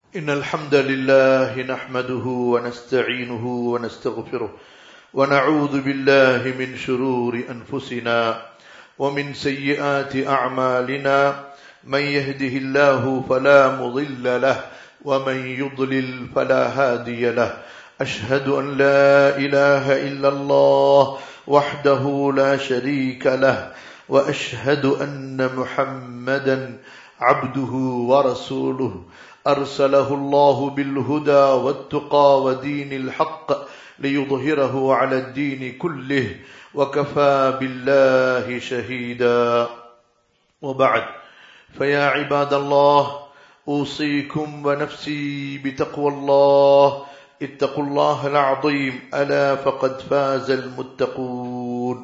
إن الحمد لله نحمده ونستعينه ونستغفره ونعوذ بالله من شرور أنفسنا ومن سيئات أعمالنا من يهده الله فلا مضل له ومن يضلل فلا هادي له أشهد أن لا إله إلا الله وحده لا شريك له وأشهد أن محمدا عبده ورسوله أرسله الله بالهدى والتقى ودين الحق ليظهره على الدين كله وكفى بالله شهيدا وبعد فيا عباد الله أوصيكم ونفسي بتقوى الله اتقوا الله العظيم ألا فقد فاز المتقون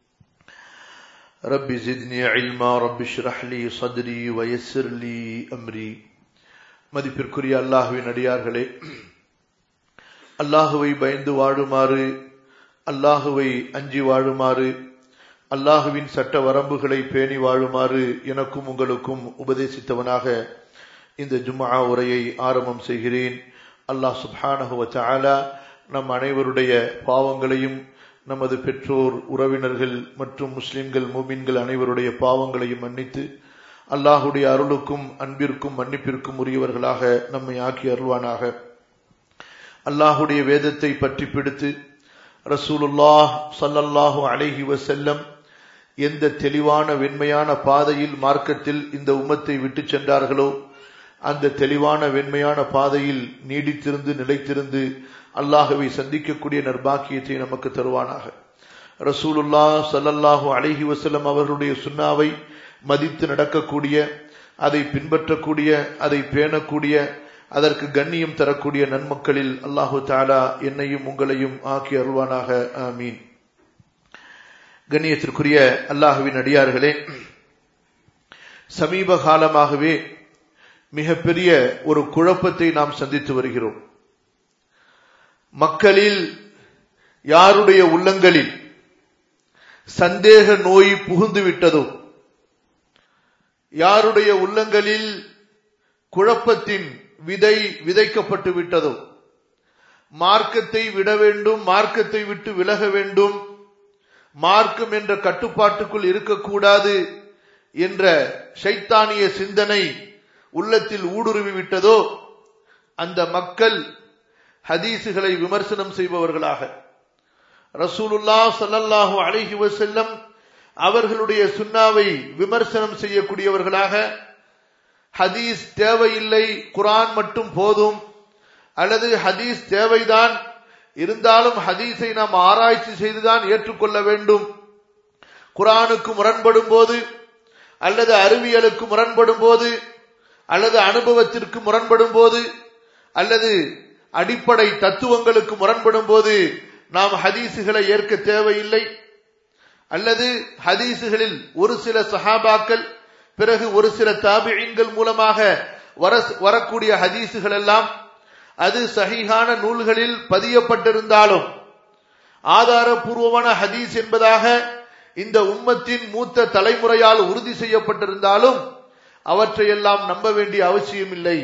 رب زدني علما رب اشرح لي صدري ويسر لي أمري மதிப்பிற்குரிய அல்லாஹுவின் அடியார்களே அல்லாஹுவை பயந்து வாழுமாறு அல்லாஹுவை அஞ்சி வாழுமாறு அல்லாஹுவின் சட்ட வரம்புகளை பேணி வாழுமாறு எனக்கும் உங்களுக்கும் உபதேசித்தவனாக இந்த ஜும்ஆ உரையை ஆரம்பம் செய்கிறேன் அல்லாஹ் சுப்ஹானஹுவ தஆலா நம் அனைவருடைய பாவங்களையும் நமது பெற்றோர் உறவினர்கள் மற்றும் முஸ்லிம்கள் மூமின்கள் அனைவருடைய பாவங்களையும் மன்னித்து அல்லாஹுடைய அருளுக்கும் அன்பிற்கும் மன்னிப்பிற்கும் உரியவர்களாக நம்மை ஆக்கி அருள்வானாக அல்லாஹுடைய வேதத்தை பற்றி பிடித்து ரசூலுல்லாஹ் சல்லல்லாஹு அலைஹி வசல்லம் எந்த தெளிவான வெண்மையான பாதையில் மார்க்கத்தில் இந்த உம்மத்தை விட்டு சென்றார்களோ அந்த தெளிவான வெண்மையான பாதையில் நீடித்திருந்து நிலைத்திருந்து அல்லாஹுவை சந்திக்கக்கூடிய நர்பாக்கியத்தை நமக்கு தருவானாக ரசூலுல்லா சல்லல்லாஹு அலைஹி வசல்லம் அவர்களுடைய சுண்ணாவை மதித்து நடக்கக்கூடிய அதை பின்பற்றக்கூடிய அதை பேணக்கூடிய அதற்கு கண்ணியம் தரக்கூடிய நன்மக்களில் அல்லாஹு தாலா என்னையும் உங்களையும் ஆக்கி அருள்வானாக ஆமீன் கண்ணியத்திற்குரிய அல்லாஹுவின் அடியார்களே சமீப காலமாகவே மிகப்பெரிய ஒரு குழப்பத்தை நாம் சந்தித்து வருகிறோம் மக்களில் யாருடைய உள்ளங்களில் சந்தேக நோய் புகுந்து விட்டதோ யாருடைய உள்ளங்களில் குழப்பத்தின் விதை விதைக்கப்பட்டு விட்டதோ மார்க்கத்தை விட வேண்டும் மார்க்கத்தை விட்டு விலக வேண்டும் மார்க்கம் என்ற கட்டுப்பாட்டுக்குள் இருக்கக்கூடாது என்ற சைத்தானிய சிந்தனை உள்ளத்தில் ஊடுருவி விட்டதோ அந்த மக்கள் ஹதீசுகளை விமர்சனம் செய்பவர்களாக ரசூலுல்லா சல்லல்லாஹு அலைஹி வசல்லம் அவர்களுடைய சுண்ணாவை விமர்சனம் செய்யக்கூடியவர்களாக ஹதீஸ் தேவையில்லை குரான் மட்டும் போதும் அல்லது ஹதீஸ் தேவைதான் இருந்தாலும் ஹதீஸை நாம் ஆராய்ச்சி செய்துதான் ஏற்றுக்கொள்ள வேண்டும் குரானுக்கு முரண்படும் போது அல்லது அறிவியலுக்கு முரண்படும் போது அல்லது அனுபவத்திற்கு முரண்படும் போது அல்லது அடிப்படை தத்துவங்களுக்கு முரண்படும் போது நாம் ஹதீசுகளை ஏற்க தேவையில்லை அல்லது ஹதீசுகளில் ஒரு சில சஹாபாக்கள் பிறகு ஒரு சில தாபியன்கள் மூலமாக வரக்கூடிய ஹதீசுகள் எல்லாம் அது சகிஹான நூல்களில் பதியப்பட்டிருந்தாலும் ஆதாரபூர்வமான ஹதீஸ் என்பதாக இந்த உம்மத்தின் மூத்த தலைமுறையால் உறுதி செய்யப்பட்டிருந்தாலும் அவற்றையெல்லாம் நம்ப வேண்டிய அவசியம் இல்லை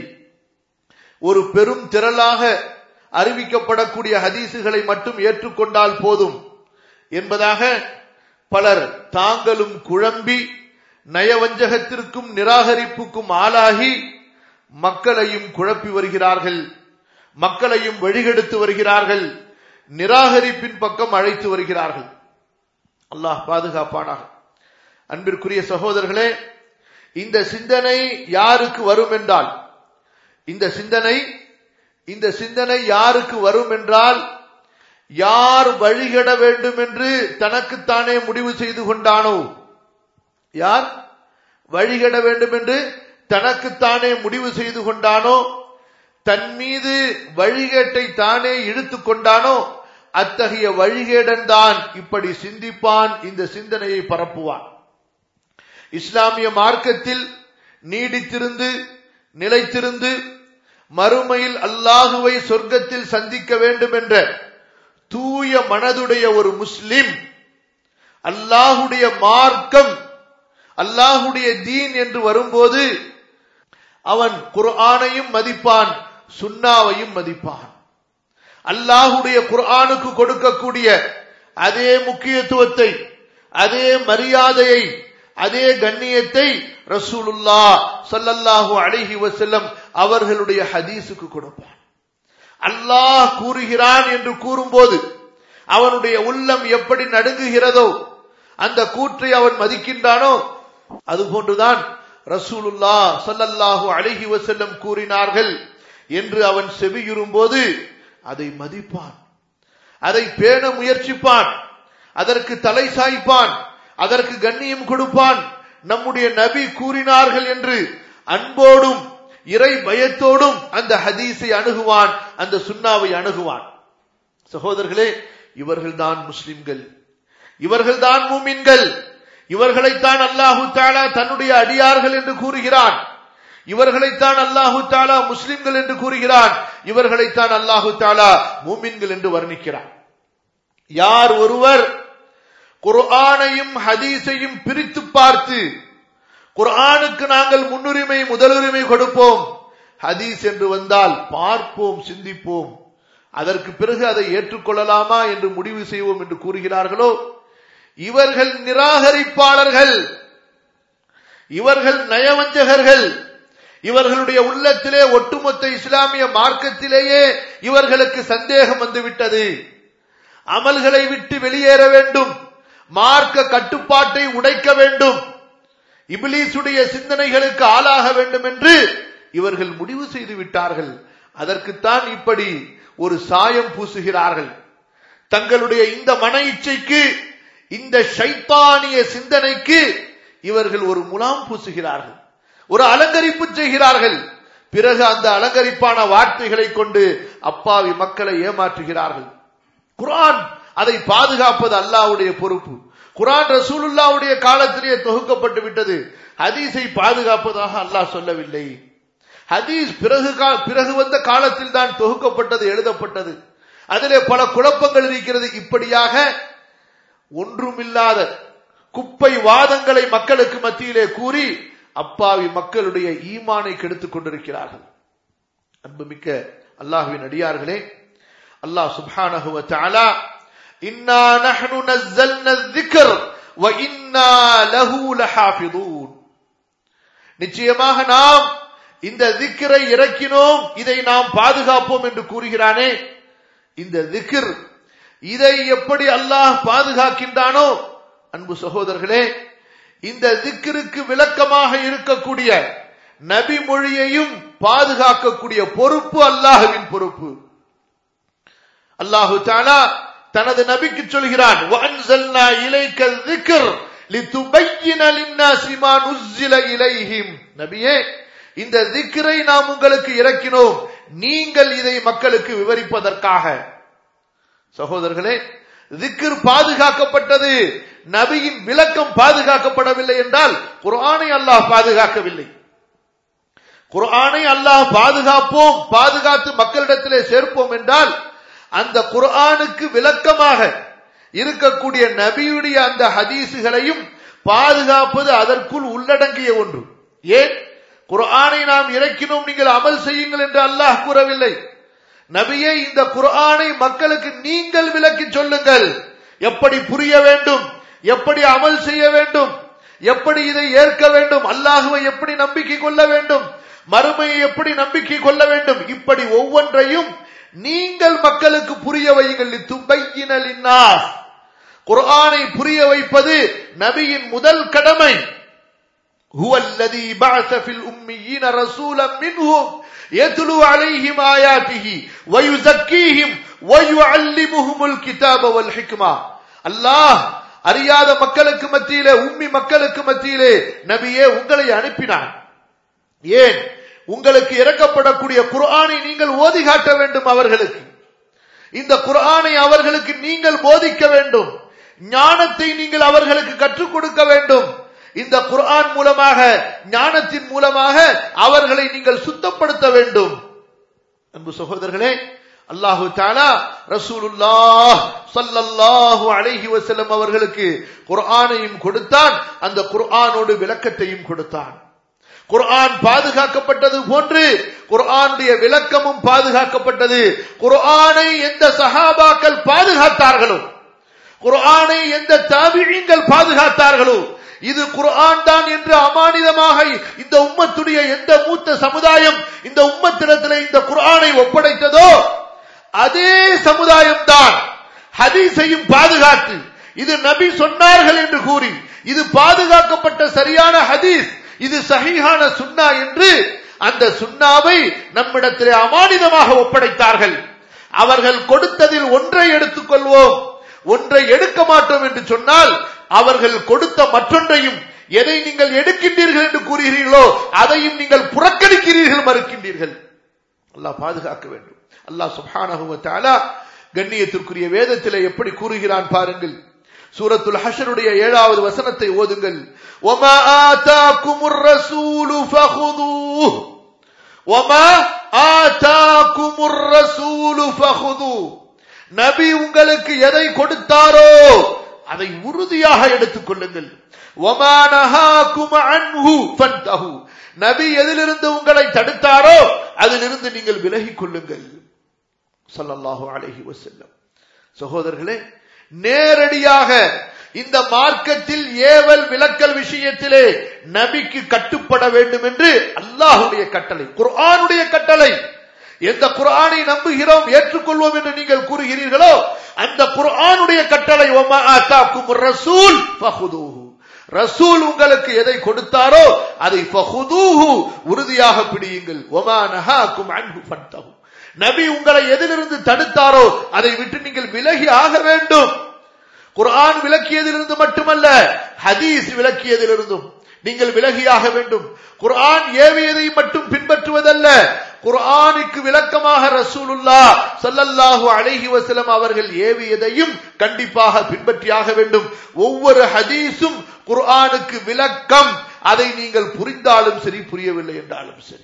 ஒரு பெரும் திரளாக அறிவிக்கப்படக்கூடிய ஹதீசுகளை மட்டும் ஏற்றுக்கொண்டால் போதும் என்பதாக பலர் தாங்களும் குழம்பி நயவஞ்சகத்திற்கும் நிராகரிப்புக்கும் ஆளாகி மக்களையும் குழப்பி வருகிறார்கள் மக்களையும் வழிகெடுத்து வருகிறார்கள் நிராகரிப்பின் பக்கம் அழைத்து வருகிறார்கள் அல்லாஹ் பாதுகாப்பானாக அன்பிற்குரிய சகோதரர்களே இந்த சிந்தனை யாருக்கு வரும் என்றால் இந்த சிந்தனை இந்த சிந்தனை யாருக்கு வரும் என்றால் யார் வழிகட வேண்டும் என்று தனக்குத்தானே முடிவு செய்து கொண்டானோ யார் வழிகட வேண்டும் என்று தனக்குத்தானே முடிவு செய்து கொண்டானோ தன் மீது வழிகேட்டை தானே இழுத்து கொண்டானோ அத்தகைய வழிகேடன் தான் இப்படி சிந்திப்பான் இந்த சிந்தனையை பரப்புவான் இஸ்லாமிய மார்க்கத்தில் நீடித்திருந்து நிலைத்திருந்து மறுமையில் அல்லாஹுவை சொர்க்கத்தில் சந்திக்க வேண்டும் என்ற தூய மனதுடைய ஒரு முஸ்லிம் அல்லாஹுடைய மார்க்கம் அல்லாஹுடைய தீன் என்று வரும்போது அவன் குர்ஆனையும் மதிப்பான் சுன்னாவையும் மதிப்பான் அல்லாஹுடைய குர்ஆனுக்கு கொடுக்கக்கூடிய அதே முக்கியத்துவத்தை அதே மரியாதையை அதே கண்ணியத்தை ரசூலுல்லா சல்லல்லாஹு அலைஹி வஸல்லம் அவர்களுடைய ஹதீஸுக்கு கொடுப்பான் அல்லாஹ் கூறுகிறான் என்று கூறும்போது அவனுடைய உள்ளம் எப்படி நடுங்குகிறதோ அந்த கூற்றை அவன் மதிக்கின்றானோ அதுபோன்றுதான் ரசூலுல்லா சல்லல்லாஹு அலைஹி வஸல்லம் கூறினார்கள் என்று அவன் செவியுறும் போது அதை மதிப்பான் அதை பேண முயற்சிப்பான் அதற்கு தலை சாய்ப்பான் அதற்கு கண்ணியம் கொடுப்பான் நம்முடைய நபி கூறினார்கள் என்று அன்போடும் இறை பயத்தோடும் அந்த ஹதீஸை அணுகுவான் அந்த சுண்ணாவை அணுகுவான் சகோதரர்களே இவர்கள்தான் முஸ்லிம்கள் இவர்கள்தான் மூமின்கள் இவர்களைத்தான் அல்லாஹு தாலா தன்னுடைய அடியார்கள் என்று கூறுகிறான் இவர்களைத்தான் அல்லாஹு தாலா முஸ்லிம்கள் என்று கூறுகிறான் இவர்களைத்தான் அல்லாஹு தாலா மூமின்கள் என்று வர்ணிக்கிறான் யார் ஒருவர் குர்ஆனையும் ஹதீஸையும் பிரித்து பார்த்து குர்ஆனுக்கு நாங்கள் முன்னுரிமை முதலுரிமை கொடுப்போம் ஹதீஸ் என்று வந்தால் பார்ப்போம் சிந்திப்போம் அதற்கு பிறகு அதை ஏற்றுக்கொள்ளலாமா என்று முடிவு செய்வோம் என்று கூறுகிறார்களோ இவர்கள் நிராகரிப்பாளர்கள் இவர்கள் நயவஞ்சகர்கள் இவர்களுடைய உள்ளத்திலே ஒட்டுமொத்த இஸ்லாமிய மார்க்கத்திலேயே இவர்களுக்கு சந்தேகம் வந்துவிட்டது அமல்களை விட்டு வெளியேற வேண்டும் மார்க்க கட்டுப்பாட்டை உடைக்க வேண்டும் இபிலீசுடைய சிந்தனைகளுக்கு ஆளாக வேண்டும் என்று இவர்கள் முடிவு செய்து விட்டார்கள் அதற்குத்தான் இப்படி ஒரு சாயம் பூசுகிறார்கள் தங்களுடைய இந்த மன இச்சைக்கு இந்த ஷைத்தானிய சிந்தனைக்கு இவர்கள் ஒரு முலாம் பூசுகிறார்கள் ஒரு அலங்கரிப்பு செய்கிறார்கள் பிறகு அந்த அலங்கரிப்பான வார்த்தைகளை கொண்டு அப்பாவி மக்களை ஏமாற்றுகிறார்கள் குரான் அதை பாதுகாப்பது அல்லாவுடைய பொறுப்பு குரான் ரசூலுல்லாவுடைய காலத்திலேயே தொகுக்கப்பட்டு விட்டது ஹதீஸை பாதுகாப்பதாக அல்லாஹ் சொல்லவில்லை ஹதீஸ் பிறகு பிறகு வந்த காலத்தில் தான் தொகுக்கப்பட்டது எழுதப்பட்டது அதிலே பல குழப்பங்கள் இருக்கிறது இப்படியாக ஒன்றுமில்லாத குப்பை வாதங்களை மக்களுக்கு மத்தியிலே கூறி அப்பாவி மக்களுடைய ஈமானை கெடுத்துக் கொண்டிருக்கிறார்கள் அன்புமிக்க அல்லாஹுவின் அடியார்களே அல்லாஹ் சுப்ஹானஹு வ தஆலா இன்னா நஹ்னு நஸ்ஸல்னா الذிக்ர் வ இன்னா லஹு லஹாஃபிதூன் நிச்சயமாக நாம் இந்த திக்ரை இறக்கினோம் இதை நாம் பாதுகாப்போம் என்று கூறுகிறானே இந்த திக்ர் இதை எப்படி அல்லாஹ் பாதுகாக்கின்றானோ அன்பு சகோதரர்களே இந்த திக்ருக்கு விளக்கமாக இருக்கக்கூடிய நபி மொழியையும் பாதுகாக்கக்கூடிய பொறுப்பு அல்லாஹுவின் பொறுப்பு அல்லாஹு தாலா தனது நபிக்கு சொல்கிறான் வஅன்ஸல்னா இலைக்க الذிக்ர் லிதுபையின லின்னாஸி மா நுஸ்ஸில இலைஹிம் நபியே இந்த திக்ரை நாம் உங்களுக்கு இறக்கினோம் நீங்கள் இதை மக்களுக்கு விவரிப்பதற்காக சகோதரர்களே திக்ர் பாதுகாக்கப்பட்டது நபியின் விளக்கம் பாதுகாக்கப்படவில்லை என்றால் குர்ஆனை அல்லாஹ் பாதுகாக்கவில்லை குர்ஆனை அல்லாஹ் பாதுகாப்போம் பாதுகாத்து மக்களிடத்திலே சேர்ப்போம் என்றால் அந்த குர்ஆனுக்கு விளக்கமாக இருக்கக்கூடிய நபியுடைய அந்த ஹதீசுகளையும் பாதுகாப்பது அதற்குள் உள்ளடங்கிய ஒன்று ஏன் குர்ஆனை நாம் இறக்கினோம் நீங்கள் அமல் செய்யுங்கள் என்று அல்லாஹ் கூறவில்லை நபியே இந்த குர்ஆனை மக்களுக்கு நீங்கள் விளக்கி சொல்லுங்கள் எப்படி புரிய வேண்டும் எப்படி அமல் செய்ய வேண்டும் எப்படி இதை ஏற்க வேண்டும் அல்லாஹுவை எப்படி நம்பிக்கை கொள்ள வேண்டும் மறுமையை எப்படி நம்பிக்கை கொள்ள வேண்டும் இப்படி ஒவ்வொன்றையும் நீங்கள் மக்களுக்கு புரிய வையுங்கள் தும்பையினா குர்ஆனை புரிய வைப்பது நபியின் முதல் கடமை هو الذي بعث في الأميين رسولا منهم يتلو عليهم آياته ويزكيهم ويعلمهم الكتاب والحكمة الله அறியாத மக்களுக்கு மத்தியிலே உம்மி மக்களுக்கு மத்தியிலே நபியே உங்களை அனுப்பினான் ஏன் உங்களுக்கு இறக்கப்படக்கூடிய குர்ஆனை நீங்கள் ஓதி காட்ட வேண்டும் அவர்களுக்கு இந்த குர்ஆனை அவர்களுக்கு நீங்கள் போதிக்க வேண்டும் ஞானத்தை நீங்கள் அவர்களுக்கு கற்றுக் கொடுக்க வேண்டும் இந்த குர்ஆன் மூலமாக ஞானத்தின் மூலமாக அவர்களை நீங்கள் சுத்தப்படுத்த வேண்டும் அன்பு சகோதரர்களே அல்லாஹு தாலா ரசூலுல்லாஹ் ஸல்லல்லாஹு அலைஹி வஸல்லம் அவர்களுக்கு குர்ஆனையும் கொடுத்தான் அந்த குர்ஆனோடு விளக்கத்தையும் கொடுத்தான் குர்ஆன் பாதுகாக்கப்பட்டது போன்று குர்ஆனுடைய விளக்கமும் பாதுகாக்கப்பட்டது குர்ஆனை எந்த சஹாபாக்கள் பாதுகாத்தார்களோ குர்ஆனை எந்த தாபிழீங்கள் பாதுகாத்தார்களோ இது குர்ஆன் தான் என்று அமானிதமாக இந்த உம்மத்துடைய எந்த மூத்த சமுதாயம் இந்த உம்மத்திடத்தில் இந்த குர்ஆனை ஒப்படைத்ததோ அதே சமுதாயம் தான் ஹதீஸையும் பாதுகாத்து இது நபி சொன்னார்கள் என்று கூறி இது பாதுகாக்கப்பட்ட சரியான ஹதீஸ் இது சஹீஹான சுன்னா என்று அந்த சுன்னாவை நம்மிடத்திலே அமானிதமாக ஒப்படைத்தார்கள் அவர்கள் கொடுத்ததில் ஒன்றை எடுத்துக்கொள்வோம் ஒன்றை எடுக்க மாட்டோம் என்று சொன்னால் அவர்கள் கொடுத்த மற்றொன்றையும் எதை நீங்கள் எடுக்கின்றீர்கள் என்று கூறுகிறீர்களோ அதையும் நீங்கள் புறக்கணிக்கிறீர்கள் மறுக்கின்றீர்கள் அல்லாஹ் பாதுகாக்க வேண்டும் அல்லாஹ் சுப்ஹானஹு வ தஆலா கண்ணியத்திற்குரிய வேதத்திலே எப்படி கூறுகிறான் பாருங்கள் சூரத்துல் ஹஷருடைய ஏழாவது வசனத்தை ஓதுங்கள் ஒமா ஆதாக்குமுர் ரசூலு ஃபஹுதூஹ் ஒமா ஆதாக்குமுர் ரசூலு ஃபஹுதூஹ் நபி உங்களுக்கு எதை கொடுத்தாரோ அதை உறுதியாக எடுத்துக் கொள்ளுங்கள் ஒமா நஹாக்கும் அன்ஹு ஃபன்தஹு நபி எதிலிருந்து உங்களை தடுத்தாரோ அதிலிருந்து நீங்கள் விலகிக் கொள்ளுங்கள் ஸல்லல்லாஹு அலைஹி வஸல்லம் சகோதரர்களே நேரடியாக இந்த மார்க்கத்தில் ஏவல் விலக்கல் விஷயத்திலே நபிக்கு கட்டுப்பட வேண்டும் என்று அல்லாஹுடைய கட்டளை குர்ஆனுடைய கட்டளை எந்த குர்ஆனை நம்புகிறோம் ஏற்றுக்கொள்வோம் என்று நீங்கள் கூறுகிறீர்களோ அந்த குர்ஆனுடைய கட்டளை ஒமா ஆத்தாக்கும் ரசூல் ஃபஹுதூஹு ரசூல் உங்களுக்கு எதை கொடுத்தாரோ அதை ஃபஹுதூஹு உறுதியாக பிடியுங்கள் ஒமா நஹாக்கும் அன்ஹு ஃபன்தஹு நபி உங்களை எதிலிருந்து தடுத்தாரோ அதை விட்டு நீங்கள் விலகி ஆக வேண்டும் குர்ஆன் விளக்கியதிலிருந்து மட்டுமல்ல ஹதீஸ் விளக்கியதிலிருந்தும் நீங்கள் விலகியாக வேண்டும் குர்ஆன் ஏவியதை மட்டும் பின்பற்றுவதல்ல குர்ஆனுக்கு விளக்கமாக ரசூலுல்லா சல்லல்லாஹு அலைஹி வஸல்லம் அவர்கள் ஏவியதையும் கண்டிப்பாக பின்பற்றியாக வேண்டும் ஒவ்வொரு ஹதீஸும் குர்ஆனுக்கு விளக்கம் அதை நீங்கள் புரிந்தாலும் சரி புரியவில்லை என்றாலும் சரி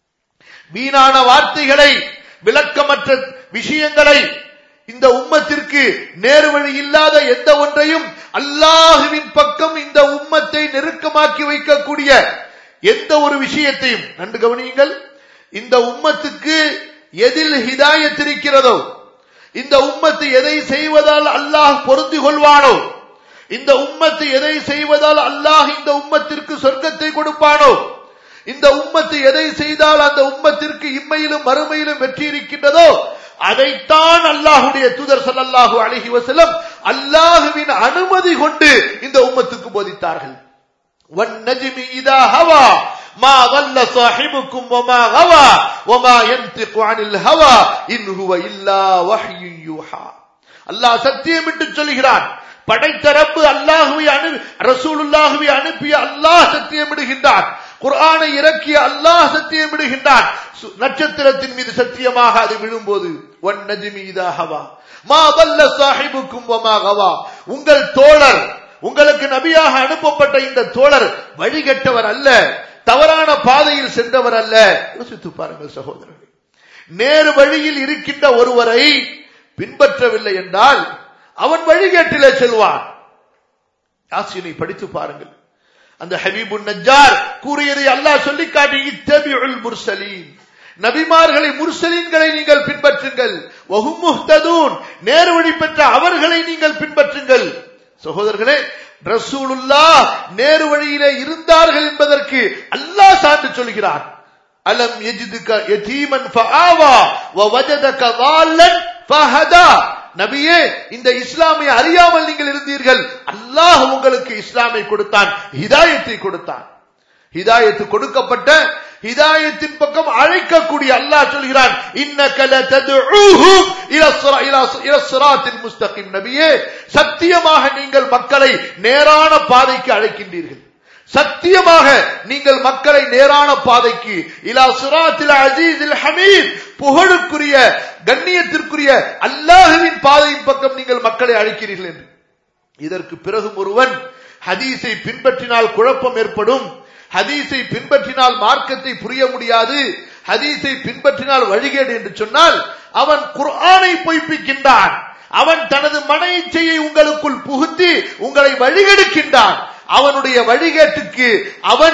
வீணான வார்த்தைகளை விளக்கமற்ற விஷயங்களை இந்த உம்மத்திற்கு நேரு வழி இல்லாத எந்த ஒன்றையும் அல்லாஹுவின் பக்கம் இந்த உம்மத்தை நெருக்கமாக்கி வைக்கக்கூடிய எந்த ஒரு விஷயத்தையும் நன்கு கவனியுங்கள் இந்த உம்மத்துக்கு எதில் ஹிதாயத் இருக்கிறதோ இந்த உம்மத்து எதை செய்வதால் அல்லாஹ் பொருந்தி கொள்வானோ இந்த உம்மத்து எதை செய்வதால் அல்லாஹ் இந்த உம்மத்திற்கு சொர்க்கத்தை கொடுப்பானோ இந்த உம்மத்து எதை செய்தால் அந்த உம்மத்திற்கு இம்மையிலும் மறுமையிலும் வெற்றி இருக்கின்றதோ அதைத்தான் அல்லாஹுடைய தூதர் ஸல்லல்லாஹு அலைஹி வஸல்லம் அல்லாஹுவின் அனுமதி கொண்டு இந்த உம்மத்துக்கு போதித்தார்கள் والنجم إذا هوى ما ضل صاحبكم وما غوى وما ينطق عن الهوى إن هو إلا وحي يوحى அல்லாஹ் சத்தியமிட்டு சொல்கிறான் படைத்த ரப்பு அல்லாஹுவை அனு ரசூலுல்லாஹுவை அனுப்பிய அல்லாஹ் சத்தியமிடுகின்றான் குர்ஆனை இறக்கிய அல்லாஹ் சத்தியமிடுகின்றான் சு- நட்சத்திரத்தின் மீது சத்தியமாக அது விழும்போது ஒன் நஜ்மி இதா ஹவா மா பல்ல சாஹிபுக்கும் வமா கவா உங்கள் தோழர் உங்களுக்கு நபியாக அனுப்பப்பட்ட இந்த தோழர் வழிகட்டவர் அல்ல தவறான பாதையில் சென்றவர் அல்ல யோசித்து பாருங்கள் சகோதரர்கள் நேரு வழியில் இருக்கின்ற ஒருவரை பின்பற்றவில்லை என்றால் அவன் வழிகேட்டிலே செல்வான் யாசினை படித்து பாருங்கள் அந்த ஹபீபுன் நஜ்ஜார் கூறியதை அல்லாஹ் சொல்லி காட்டி இத்தபிஉல் முர்சலீன் நபிமார்களை முர்சலீன்களை நீங்கள் பின்பற்றுங்கள் வஹும் முஹ்ததூன் நேர்வழி பெற்ற அவர்களை நீங்கள் பின்பற்றுங்கள் சகோதரர்களே ரசூலுல்லா நேரு வழியிலே இருந்தார்கள் என்பதற்கு அல்லாஹ் சான்று சொல்கிறான் அலம் யஜிதுக யதீமன் ஃபஆவா வவஜதக ضالன் ஃபஹதா நபியே இந்த இஸ்லாமை அறியாமல் நீங்கள் இருந்தீர்கள் அல்லாஹ் உங்களுக்கு இஸ்லாமை கொடுத்தான் ஹிதாயத்தை கொடுத்தான் ஹிதாயத்து கொடுக்கப்பட்ட ஹிதாயத்தின் பக்கம் அழைக்கக்கூடிய அல்லாஹ் சொல்கிறான் இன்னக லததுஊஹும் இலா ஸிரா- இலா ஸ- இலா ஸிராத்தில் முஸ்தகிம் நபியே சத்தியமாக நீங்கள் மக்களை நேரான பாதைக்கு அழைக்கின்றீர்கள் சத்தியமாக நீங்கள் மக்களை நேரான பாதைக்கு இலா சிராத்தில் அஜீஸில் ஹமீத் புகழுக்குரிய கண்ணியத்திற்குரிய அல்லாஹுவின் பாதையின் பக்கம் நீங்கள் மக்களை அழைக்கிறீர்கள் என்று இதற்கு பிறகும் ஒருவன் ஹதீஸை பின்பற்றினால் குழப்பம் ஏற்படும் ஹதீஸை பின்பற்றினால் மார்க்கத்தை புரிய முடியாது ஹதீஸை பின்பற்றினால் வழிகேடு என்று சொன்னால் அவன் குர்ஆனை பொய்ப்பிக்கின்றான் அவன் தனது மன இச்சையை உங்களுக்குள் புகுத்தி உங்களை வழிகெடுக்கின்றான் அவனுடைய வழிகேட்டுக்கு அவன்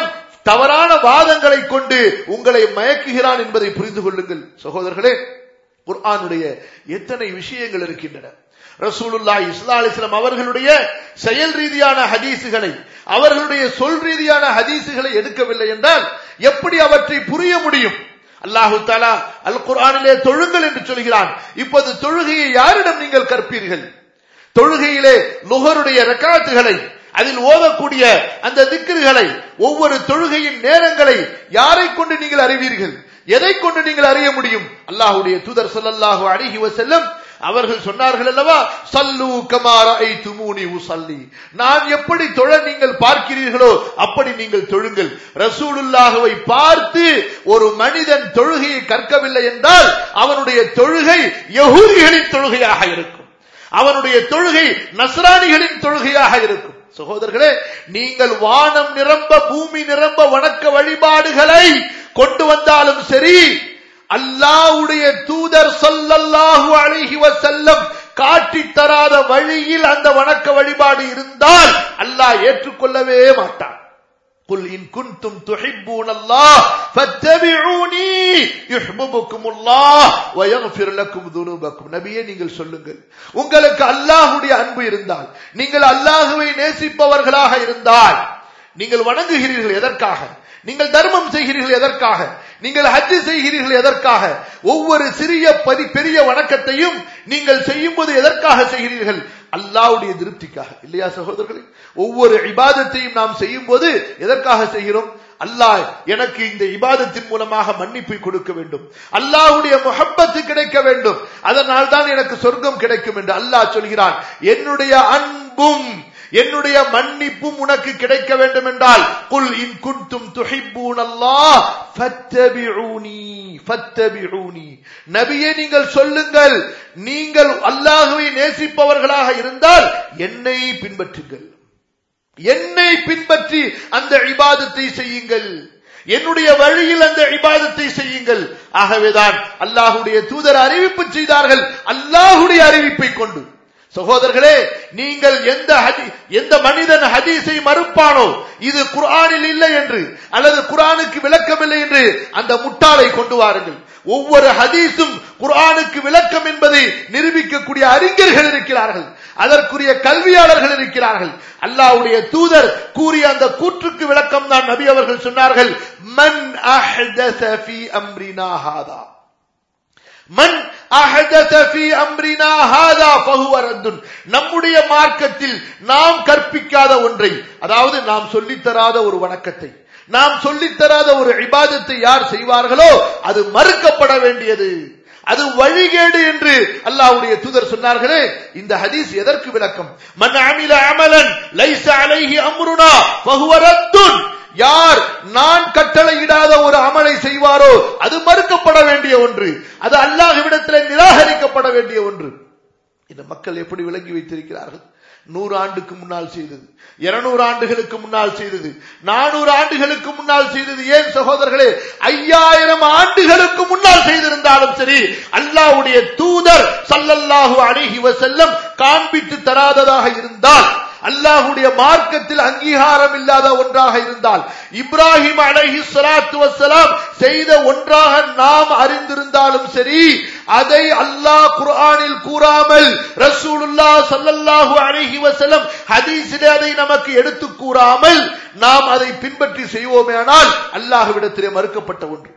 தவறான வாதங்களை கொண்டு உங்களை மயக்குகிறான் என்பதை புரிந்து கொள்ளுங்கள் சகோதரர்களே குர்ஆனுடைய எத்தனை விஷயங்கள் இருக்கின்றன ரசூலுல்லாஹி ஸல்லல்லாஹு அலைஹி வஸல்லம் அவர்களுடைய செயல் ரீதியான ஹதீசுகளை அவர்களுடைய சொல் ரீதியான ஹதீசுகளை எடுக்கவில்லை என்றால் எப்படி அவற்றை புரிய முடியும் அல்லாஹு தாலா அல் குர்ஆனிலே தொழுங்கள் என்று சொல்கிறான் இப்போது தொழுகையை யாரிடம் நீங்கள் கற்பீர்கள் தொழுகையிலே லுகருடைய ரக்காத்துகளை அதில் ஓதக்கூடிய அந்த திக்கிர்களை ஒவ்வொரு தொழுகையின் நேரங்களை யாரை கொண்டு நீங்கள் அறிவீர்கள் எதை கொண்டு நீங்கள் அறிய முடியும் அல்லாஹ்வுடைய தூதர் ஸல்லல்லாஹு அலைஹி வஸல்லம் அவர்கள் சொன்னார்கள் அல்லவா சல்லு கமார ஐ துமூனி உசல்லி நான் எப்படி தொழ நீங்கள் பார்க்கிறீர்களோ அப்படி நீங்கள் தொழுங்கள் ரசூலுல்லாஹுவை பார்த்து ஒரு மனிதன் தொழுகையை கற்கவில்லை என்றால் அவனுடைய தொழுகை யகூதிகளின் தொழுகையாக இருக்கும் அவனுடைய தொழுகை நஸ்ரானிகளின் தொழுகையாக இருக்கும் சகோதரர்களே நீங்கள் வானம் நிரம்ப பூமி நிரம்ப வணக்க வழிபாடுகளை கொண்டு வந்தாலும் சரி அல்லாஹ்வுடைய தூதர் ஸல்லல்லாஹு அலைஹி வஸல்லம் காட்டி தராத வழியில் அந்த வணக்க வழிபாடு இருந்தால் அல்லாஹ் ஏற்றுக்கொள்ளவே மாட்டான் قل إن كنتم تحبون الله فاتبعوني يحببكم الله ويغفر لكم ذنوبكم நபியே நீங்கள் சொல்லுங்கள் உங்களுக்கு அல்லாஹ்வுடைய அன்பு இருந்தால் நீங்கள் அல்லாஹ்வை நேசிப்பவர்களாக இருந்தால் நீங்கள் வணங்குகிறீர்கள் எதற்காக நீங்கள் தர்மம் செய்கிறீர்கள் எதற்காக நீங்கள் ஹஜ் செய்கிறீர்கள் எதற்காக ஒவ்வொரு சிறிய பதி பெரிய வணக்கத்தையும் நீங்கள் செய்யும் போது எதற்காக செய்கிறீர்கள் அல்லாவுடைய திருப்திக்காக இல்லையா சகோதரர்களே ஒவ்வொரு இபாதத்தையும் நாம் செய்யும் போது எதற்காக செய்கிறோம் அல்லாஹ் எனக்கு இந்த இபாதத்தின் மூலமாக மன்னிப்பை கொடுக்க வேண்டும் அல்லாஹ்வுடைய முஹப்பத்து கிடைக்க வேண்டும் அதனால் தான் எனக்கு சொர்க்கம் கிடைக்கும் என்று அல்லாஹ் சொல்கிறான் என்னுடைய அன்பும் என்னுடைய மன்னிப்பும் உனக்கு கிடைக்க வேண்டும் என்றால் குல் இன் குன்தும் துஹிப்பூன் அல்லாஹ் ஃபத்தபிஊனி ஃபத்தபிஊனி நபியே நீங்கள் சொல்லுங்கள் நீங்கள் அல்லாஹ்வை நேசிப்பவர்களாக இருந்தால் என்னை பின்பற்றுங்கள் என்னை பின்பற்றி அந்த இபாதத்தை செய்யுங்கள் என்னுடைய வழியில் அந்த இபாதத்தை செய்யுங்கள் ஆகவேதான் அல்லாஹுடைய தூதர் அறிவிப்பு செய்தார்கள் அல்லாஹுடைய அறிவிப்பை கொண்டு சகோதரர்களே நீங்கள் எந்த எந்த மனிதன் ஹதீஸை மறுப்பானோ இது குர்ஆனில் இல்லை என்று அல்லது குர்ஆனுக்கு விளக்கமில்லை என்று அந்த முட்டாளை கொண்டு வாருங்கள் ஒவ்வொரு ஹதீஸும் குர்ஆனுக்கு விளக்கம் என்பதை நிரூபிக்கக்கூடிய அறிஞர்கள் இருக்கிறார்கள் அதற்குரிய கல்வியாளர்கள் இருக்கிறார்கள் அல்லாஹ்வுடைய தூதர் கூறிய அந்த கூற்றுக்கு விளக்கம் தான் நபி அவர்கள் சொன்னார்கள் மன் அஹ்தஸ ஃபீ அம்ரினா ஹாதா மன் அஹதத ஃபீ அம்ரினா ஹாதா ஃபஹுவ ரத்துன் நம்முடைய மார்க்கத்தில் நாம் கற்பிக்காத ஒன்றை அதாவது நாம் சொல்லித்தராத ஒரு வணக்கத்தை நாம் சொல்லித்தராத ஒரு இபாதத்தை யார் செய்வார்களோ அது மறுக்கப்பட வேண்டியது அது வழிகேடு என்று அல்லாஹ்வுடைய தூதர் சொன்னார்களே இந்த ஹதீஸ் எதற்கு விளக்கம் மன் அமில அமலன் லைஸ அலைஹி அம்ருனா ஃபஹுவ ரத்துன் யார் நான் கட்டளையிடாத ஒரு அமலை செய்வாரோ அது மறுக்கப்பட வேண்டிய ஒன்று அது அல்லாஹ்விடத்தில் நிராகரிக்கப்பட வேண்டிய ஒன்று இந்த மக்கள் எப்படி விளங்கி வைத்திருக்கிறார்கள் நூறு ஆண்டுக்கு முன்னால் செய்தது இருநூறு ஆண்டுகளுக்கு முன்னால் செய்தது நானூறு ஆண்டுகளுக்கு முன்னால் செய்தது ஏன் சகோதரர்களே ஐயாயிரம் ஆண்டுகளுக்கு முன்னால் செய்திருந்தாலும் சரி அல்லாஹ்வுடைய தூதர் சல்லல்லாஹு அலைஹி வஸல்லம் காண்பித்து தராததாக இருந்தால் அல்லாஹுடைய மார்க்கத்தில் அங்கீகாரம் இல்லாத ஒன்றாக இருந்தால் இப்ராஹிம் அலைஹி ஸலாத்து வஸ்ஸலாம் செய்த ஒன்றாக நாம் அறிந்திருந்தாலும் சரி அதை அல்லாஹ் குர்ஆனில் கூறாமல் ரசூலுல்லாஹ் ஸல்லல்லாஹு அலைஹி வஸல்லம் ஹதீஸிலே அதை நமக்கு எடுத்து கூறாமல் நாம் அதை பின்பற்றி செய்வோமேயானால் அல்லாஹ்விடத்திலே மறுக்கப்பட்ட ஒன்று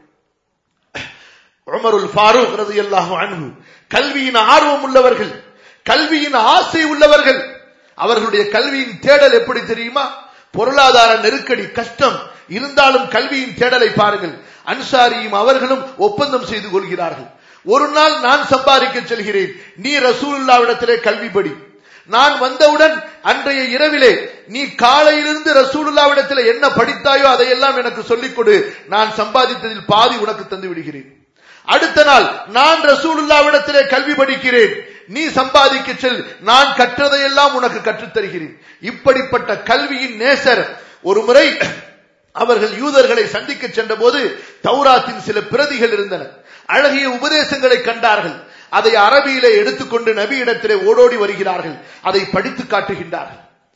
உமருல் ஃபாரூக் ரலியல்லாஹு அன்ஹு கல்வியின் ஆர்வம் உள்ளவர்கள் கல்வியின் ஆசை உள்ளவர்கள் அவர்களுடைய கல்வியின் தேடல் எப்படி தெரியுமா பொருளாதார நெருக்கடி கஷ்டம் இருந்தாலும் கல்வியின் தேடலை பாருங்கள் அன்சாரியும் அவர்களும் ஒப்பந்தம் செய்து கொள்கிறார்கள் ஒரு நாள் நான் சம்பாதிக்க செல்கிறேன் நீ ரசூலுல்லாவிடத்திலே கல்வி படி நான் வந்தவுடன் அன்றைய இரவிலே நீ காலையிலிருந்து ரசூலுல்லாவிடத்தில் என்ன படித்தாயோ அதையெல்லாம் எனக்கு சொல்லிக் கொடு நான் சம்பாதித்ததில் பாதி உனக்கு தந்து விடுகிறேன் அடுத்த நாள் நான் ரசூலுல்லாவிடத்திலே கல்வி படிக்கிறேன் நீ சம்பாதிக்க செல் நான் கற்றதையெல்லாம் உனக்கு கற்றுத் தருகிறேன் இப்படிப்பட்ட கல்வியின் நேசர் ஒரு முறை அவர்கள் யூதர்களை சந்திக்க சென்ற போது தௌராத்தின் சில பிரதிகள் இருந்தன அழகிய உபதேசங்களை கண்டார்கள் அதை அரபியிலே எடுத்துக்கொண்டு நபி இடத்திலே ஓடோடி வருகிறார்கள் அதை படித்து காட்டுகின்றார்கள்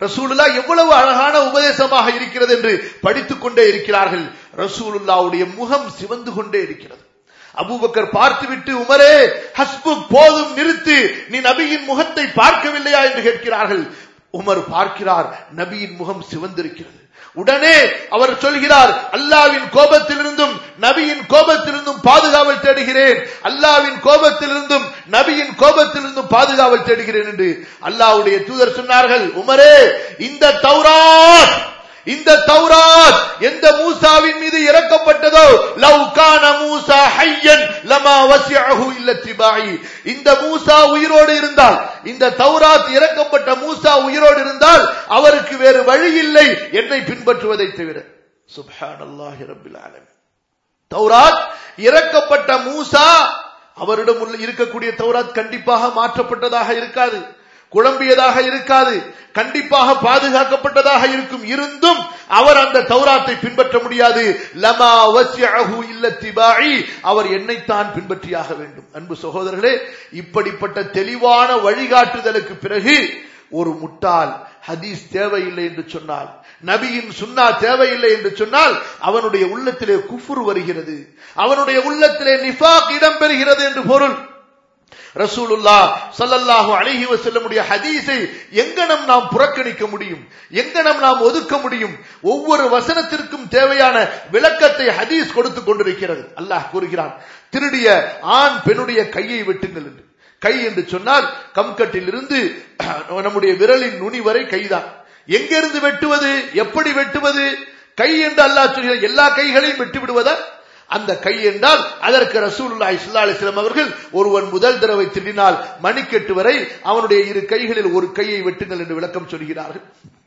ரசூலுல்லா எவ்வளவு அழகான உபதேசமாக இருக்கிறது என்று படித்துக் கொண்டே இருக்கிறார்கள் ரசூலுல்லாவுடைய முகம் சிவந்து கொண்டே இருக்கிறது அபூபக்கர் பார்த்துவிட்டு உமரே ஹஸ்பு போதும் நிறுத்து நீ நபியின் முகத்தை பார்க்கவில்லையா என்று கேட்கிறார்கள் உமர் பார்க்கிறார் நபியின் முகம் சிவந்திருக்கிறது உடனே அவர் சொல்கிறார் அல்லாவின் கோபத்திலிருந்தும் நபியின் கோபத்திலிருந்தும் பாதுகாவல் தேடுகிறேன் அல்லாவின் கோபத்திலிருந்தும் நபியின் கோபத்திலிருந்தும் பாதுகாவல் தேடுகிறேன் என்று அல்லாவுடைய தூதர் சொன்னார்கள் உமரே இந்த தௌராத் இந்த தௌராத் எந்த மூசாவின் மீது இறக்கப்பட்டதோ லவ் கான மூசா ஹையன் லமா வசியஹு இல்ல திபாயி இந்த மூசா உயிரோடு இருந்தால் இந்த தௌராத் இறக்கப்பட்ட மூசா உயிரோடு இருந்தால் அவருக்கு வேறு வழி இல்லை என்னை பின்பற்றுவதை தவிர சுப்ஹானல்லாஹி ரப்பில் ஆலமீன் தௌராத் இறக்கப்பட்ட மூசா அவரிடம் உள்ள இருக்கக்கூடிய தௌராத் கண்டிப்பாக மாற்றப்பட்டதாக இருக்காது குழம்பியதாக இருக்காது கண்டிப்பாக பாதுகாக்கப்பட்டதாக இருக்கும் இருந்தும் அவர் அந்த தௌராத்தை பின்பற்ற முடியாது லமா வசியஹு இல்ல திபாயி அவர் என்னைத்தான் பின்பற்றியாக வேண்டும் அன்பு சகோதரர்களே இப்படிப்பட்ட தெளிவான வழிகாட்டுதலுக்கு பிறகு ஒரு முட்டாள் ஹதீஸ் தேவையில்லை என்று சொன்னால் நபியின் சுன்னா தேவையில்லை என்று சொன்னால் அவனுடைய உள்ளத்திலே குஃபுர் வருகிறது அவனுடைய உள்ளத்திலே நிஃபாக் இடம்பெறுகிறது என்று பொருள் ரசூலுல்லா சல்லல்லாஹு அலைஹி வஸல்லமுடைய ஹதீஸை எங்கனம் நாம் புறக்கணிக்க முடியும் எங்கனம் நாம் ஒதுக்க முடியும் ஒவ்வொரு வசனத்திற்கும் தேவையான விளக்கத்தை ஹதீஸ் கொடுத்து கொண்டிருக்கிறது அல்லாஹ் கூறுகிறான் திருடிய ஆண் பெண்ணுடைய கையை வெட்டுங்கள் என்று கை என்று சொன்னால் கம்கட்டில் இருந்து நம்முடைய விரலின் நுனி வரை கைதான் எங்கிருந்து வெட்டுவது எப்படி வெட்டுவது கை என்று அல்லாஹ் சொல்கிறார் எல்லா கைகளையும் வெட்டி விடுவதா அந்த கை என்றால் அதற்கு ரசூலுல்லா இஸ்லா அலிஸ்லாம் அவர்கள் ஒருவன் முதல் தடவை திருடினால் மணிக்கெட்டு வரை அவனுடைய இரு கைகளில் ஒரு கையை வெட்டுங்கள் என்று விளக்கம் சொல்கிறார்கள்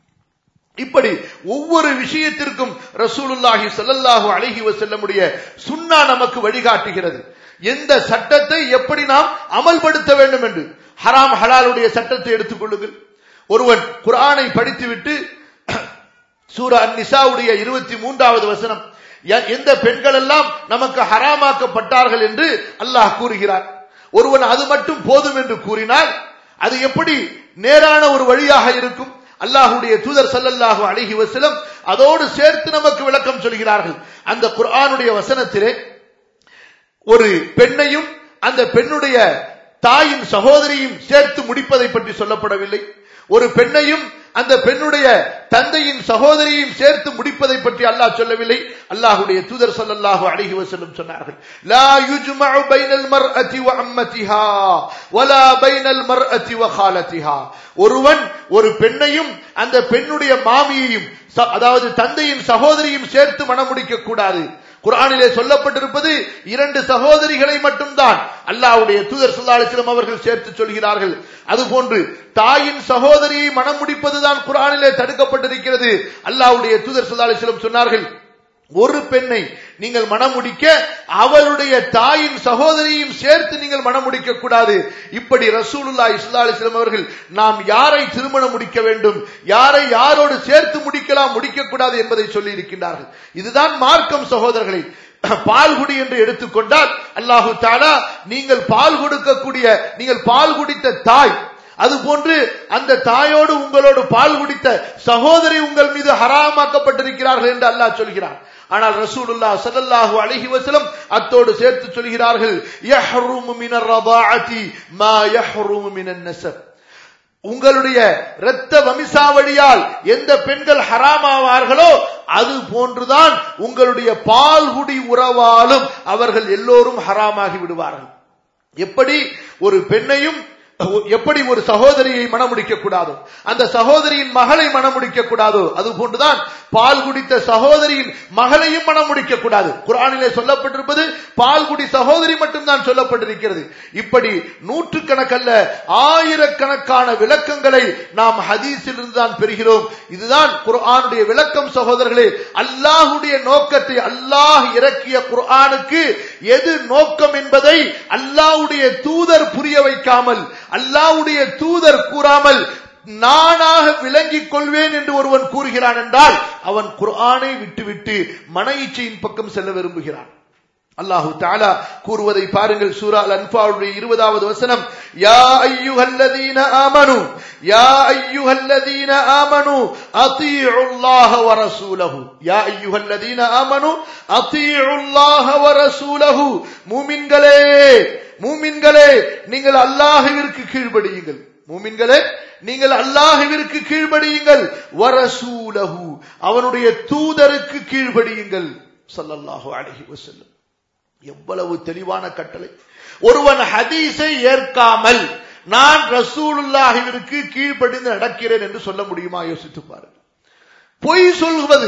இப்படி ஒவ்வொரு விஷயத்திற்கும் ரசூலுல்லாஹி ஸல்லல்லாஹு அலைஹி வஸல்லமுடைய சுன்னா நமக்கு வழிகாட்டுகிறது எந்த சட்டத்தை எப்படி நாம் அமல்படுத்த வேண்டும் என்று ஹராம் ஹலாலுடைய சட்டத்தை எடுத்துக் கொள்ளுங்கள் ஒருவன் குர்ஆனை படித்துவிட்டு சூரா அந்நிசாவுடைய இருபத்தி மூன்றாவது வசனம் எந்த பெண்கள் எல்லாம் நமக்கு ஹராமாக்கப்பட்டார்கள் என்று அல்லாஹ் கூறுகிறார் ஒருவன் அது மட்டும் போதும் என்று கூறினால் அது எப்படி நேரான ஒரு வழியாக இருக்கும் அல்லாஹுடைய தூதர் சல்லல்லாஹு அழகி வசலம் அதோடு சேர்த்து நமக்கு விளக்கம் சொல்கிறார்கள் அந்த குர்ஆனுடைய வசனத்திலே ஒரு பெண்ணையும் அந்த பெண்ணுடைய தாயின் சகோதரியும் சேர்த்து முடிப்பதை பற்றி சொல்லப்படவில்லை ஒரு பெண்ணையும் அந்த பெண்ணுடைய தந்தையின் சகோதரியும் சேர்த்து முடிப்பதை பற்றி அல்லாஹ் சொல்லவில்லை அல்லாஹுடைய தூதர் ஸல்லல்லாஹு அலைஹி வஸல்லம் சொன்னார்கள் லா யுஜ்மஉ பைனல் மர்அதி வ அம்மதிஹா வலா பைனல் மர்அதி வ காலதிஹா ஒருவன் ஒரு பெண்ணையும் அந்த பெண்ணுடைய மாமியையும் அதாவது தந்தையின் சகோதரியும் சேர்த்து மணமுடிக்க கூடாது குரானிலே சொல்லப்பட்டிருப்பது இரண்டு சகோதரிகளை மட்டும்தான் அல்லாவுடைய தூதர் சுல்லாலிசிலம் அவர்கள் சேர்த்து சொல்கிறார்கள் அதுபோன்று தாயின் சகோதரியை மனம் முடிப்பதுதான் குரானிலே தடுக்கப்பட்டிருக்கிறது அல்லாவுடைய தூதர் சுல்லாலிசிலம் சொன்னார்கள் ஒரு பெண்ணை நீங்கள் மணமுடிக்க அவளுடைய தாயின் சகோதரியும் சேர்த்து நீங்கள் மணமுடிக்க கூடாது இப்படி ரசூலுல்லா இஸ்லா அலிஸ்லாம் அவர்கள் நாம் யாரை திருமணம் முடிக்க வேண்டும் யாரை யாரோடு சேர்த்து முடிக்கலாம் முடிக்க கூடாது என்பதை சொல்லி இருக்கின்றார்கள் இதுதான் மார்க்கம் சகோதரர்களை பால்குடி என்று எடுத்துக்கொண்டால் அல்லாஹு தாலா நீங்கள் பால் கொடுக்கக்கூடிய நீங்கள் பால் குடித்த தாய் அதுபோன்று அந்த தாயோடு உங்களோடு பால் குடித்த சகோதரி உங்கள் மீது ஹராமாக்கப்பட்டிருக்கிறார்கள் என்று அல்லாஹ் சொல்கிறார் ஆனால் ரசூலுல்லா ஸல்லல்லாஹு அலைஹி வஸல்லம் அத்தோடு சேர்த்து சொல்கிறார்கள் யஹ்ருமு மினர் ரதாஅதி மா யஹ்ருமு மினன் நஸப் உங்களுடைய இரத்த வம்சாவளியால் எந்த பெண்கள் ஹராமாவார்களோ அது போன்றுதான் உங்களுடைய பால்குடி உறவாலும் அவர்கள் எல்லோரும் ஹராமாகி விடுவார்கள் எப்படி ஒரு பெண்ணையும் எப்படி ஒரு சகோதரியை மணமுடிக்க கூடாதோ அந்த சகோதரியின் மகளை மணமுடிக்க கூடாதோ அது போன்றுதான் பால் குடித்த சகோதரியின் மகளையும் மணமுடிக்க கூடாது குரானிலே சொல்லப்பட்டிருப்பது பால் குடி சகோதரி மட்டும்தான் சொல்லப்பட்டிருக்கிறது இப்படி நூற்றுக்கணக்கல்ல ஆயிரக்கணக்கான விளக்கங்களை நாம் ஹதீஸில் இருந்து தான் பெறுகிறோம் இதுதான் குர்ஆனுடைய விளக்கம் சகோதரர்களே அல்லாஹுடைய நோக்கத்தை அல்லாஹ் இறக்கிய குர்ஆனுக்கு எது நோக்கம் என்பதை அல்லாஹுடைய தூதர் புரிய வைக்காமல் அல்லாவுடைய தூதர் கூறாமல் நானாக விளங்கிக் கொள்வேன் என்று ஒருவன் கூறுகிறான் என்றால் அவன் குர்ஆனை விட்டுவிட்டு மன இச்சையின் பக்கம் செல்ல விரும்புகிறான் அல்லாஹு தாலா கூறுவதை பாருங்கள் சூரா அல் அன்பாவுடைய இருபதாவது வசனம் யா ஐயுஹல்லதீன ஆமனு யா ஐயுஹல்லதீன ஆமனு அத்தீஉல்லாஹ வ ரசூலஹு யா ஐயுஹல்லதீன ஆமனு அத்தீஉல்லாஹ வ ரசூலஹு மூமின்களே மூமின்களே நீங்கள் அல்லாஹ்விற்கு கீழ்ப்படியுங்கள் மூமின்களே நீங்கள் அல்லாஹ்விற்கு கீழ்ப்படியுங்கள் வரசூலஹு அவனுடைய தூதருக்கு கீழ்ப்படியுங்கள் ஸல்லல்லாஹு அலைஹி வஸல்லம் எவ்வளவு தெளிவான கட்டளை ஒருவன் ஹதீஸை ஏற்காமல் நான் ரசூலுல்லாஹிற்கு கீழ்ப்படிந்து நடக்கிறேன் என்று சொல்ல முடியுமா யோசித்து பாருங்கள் பொய் சொல்வது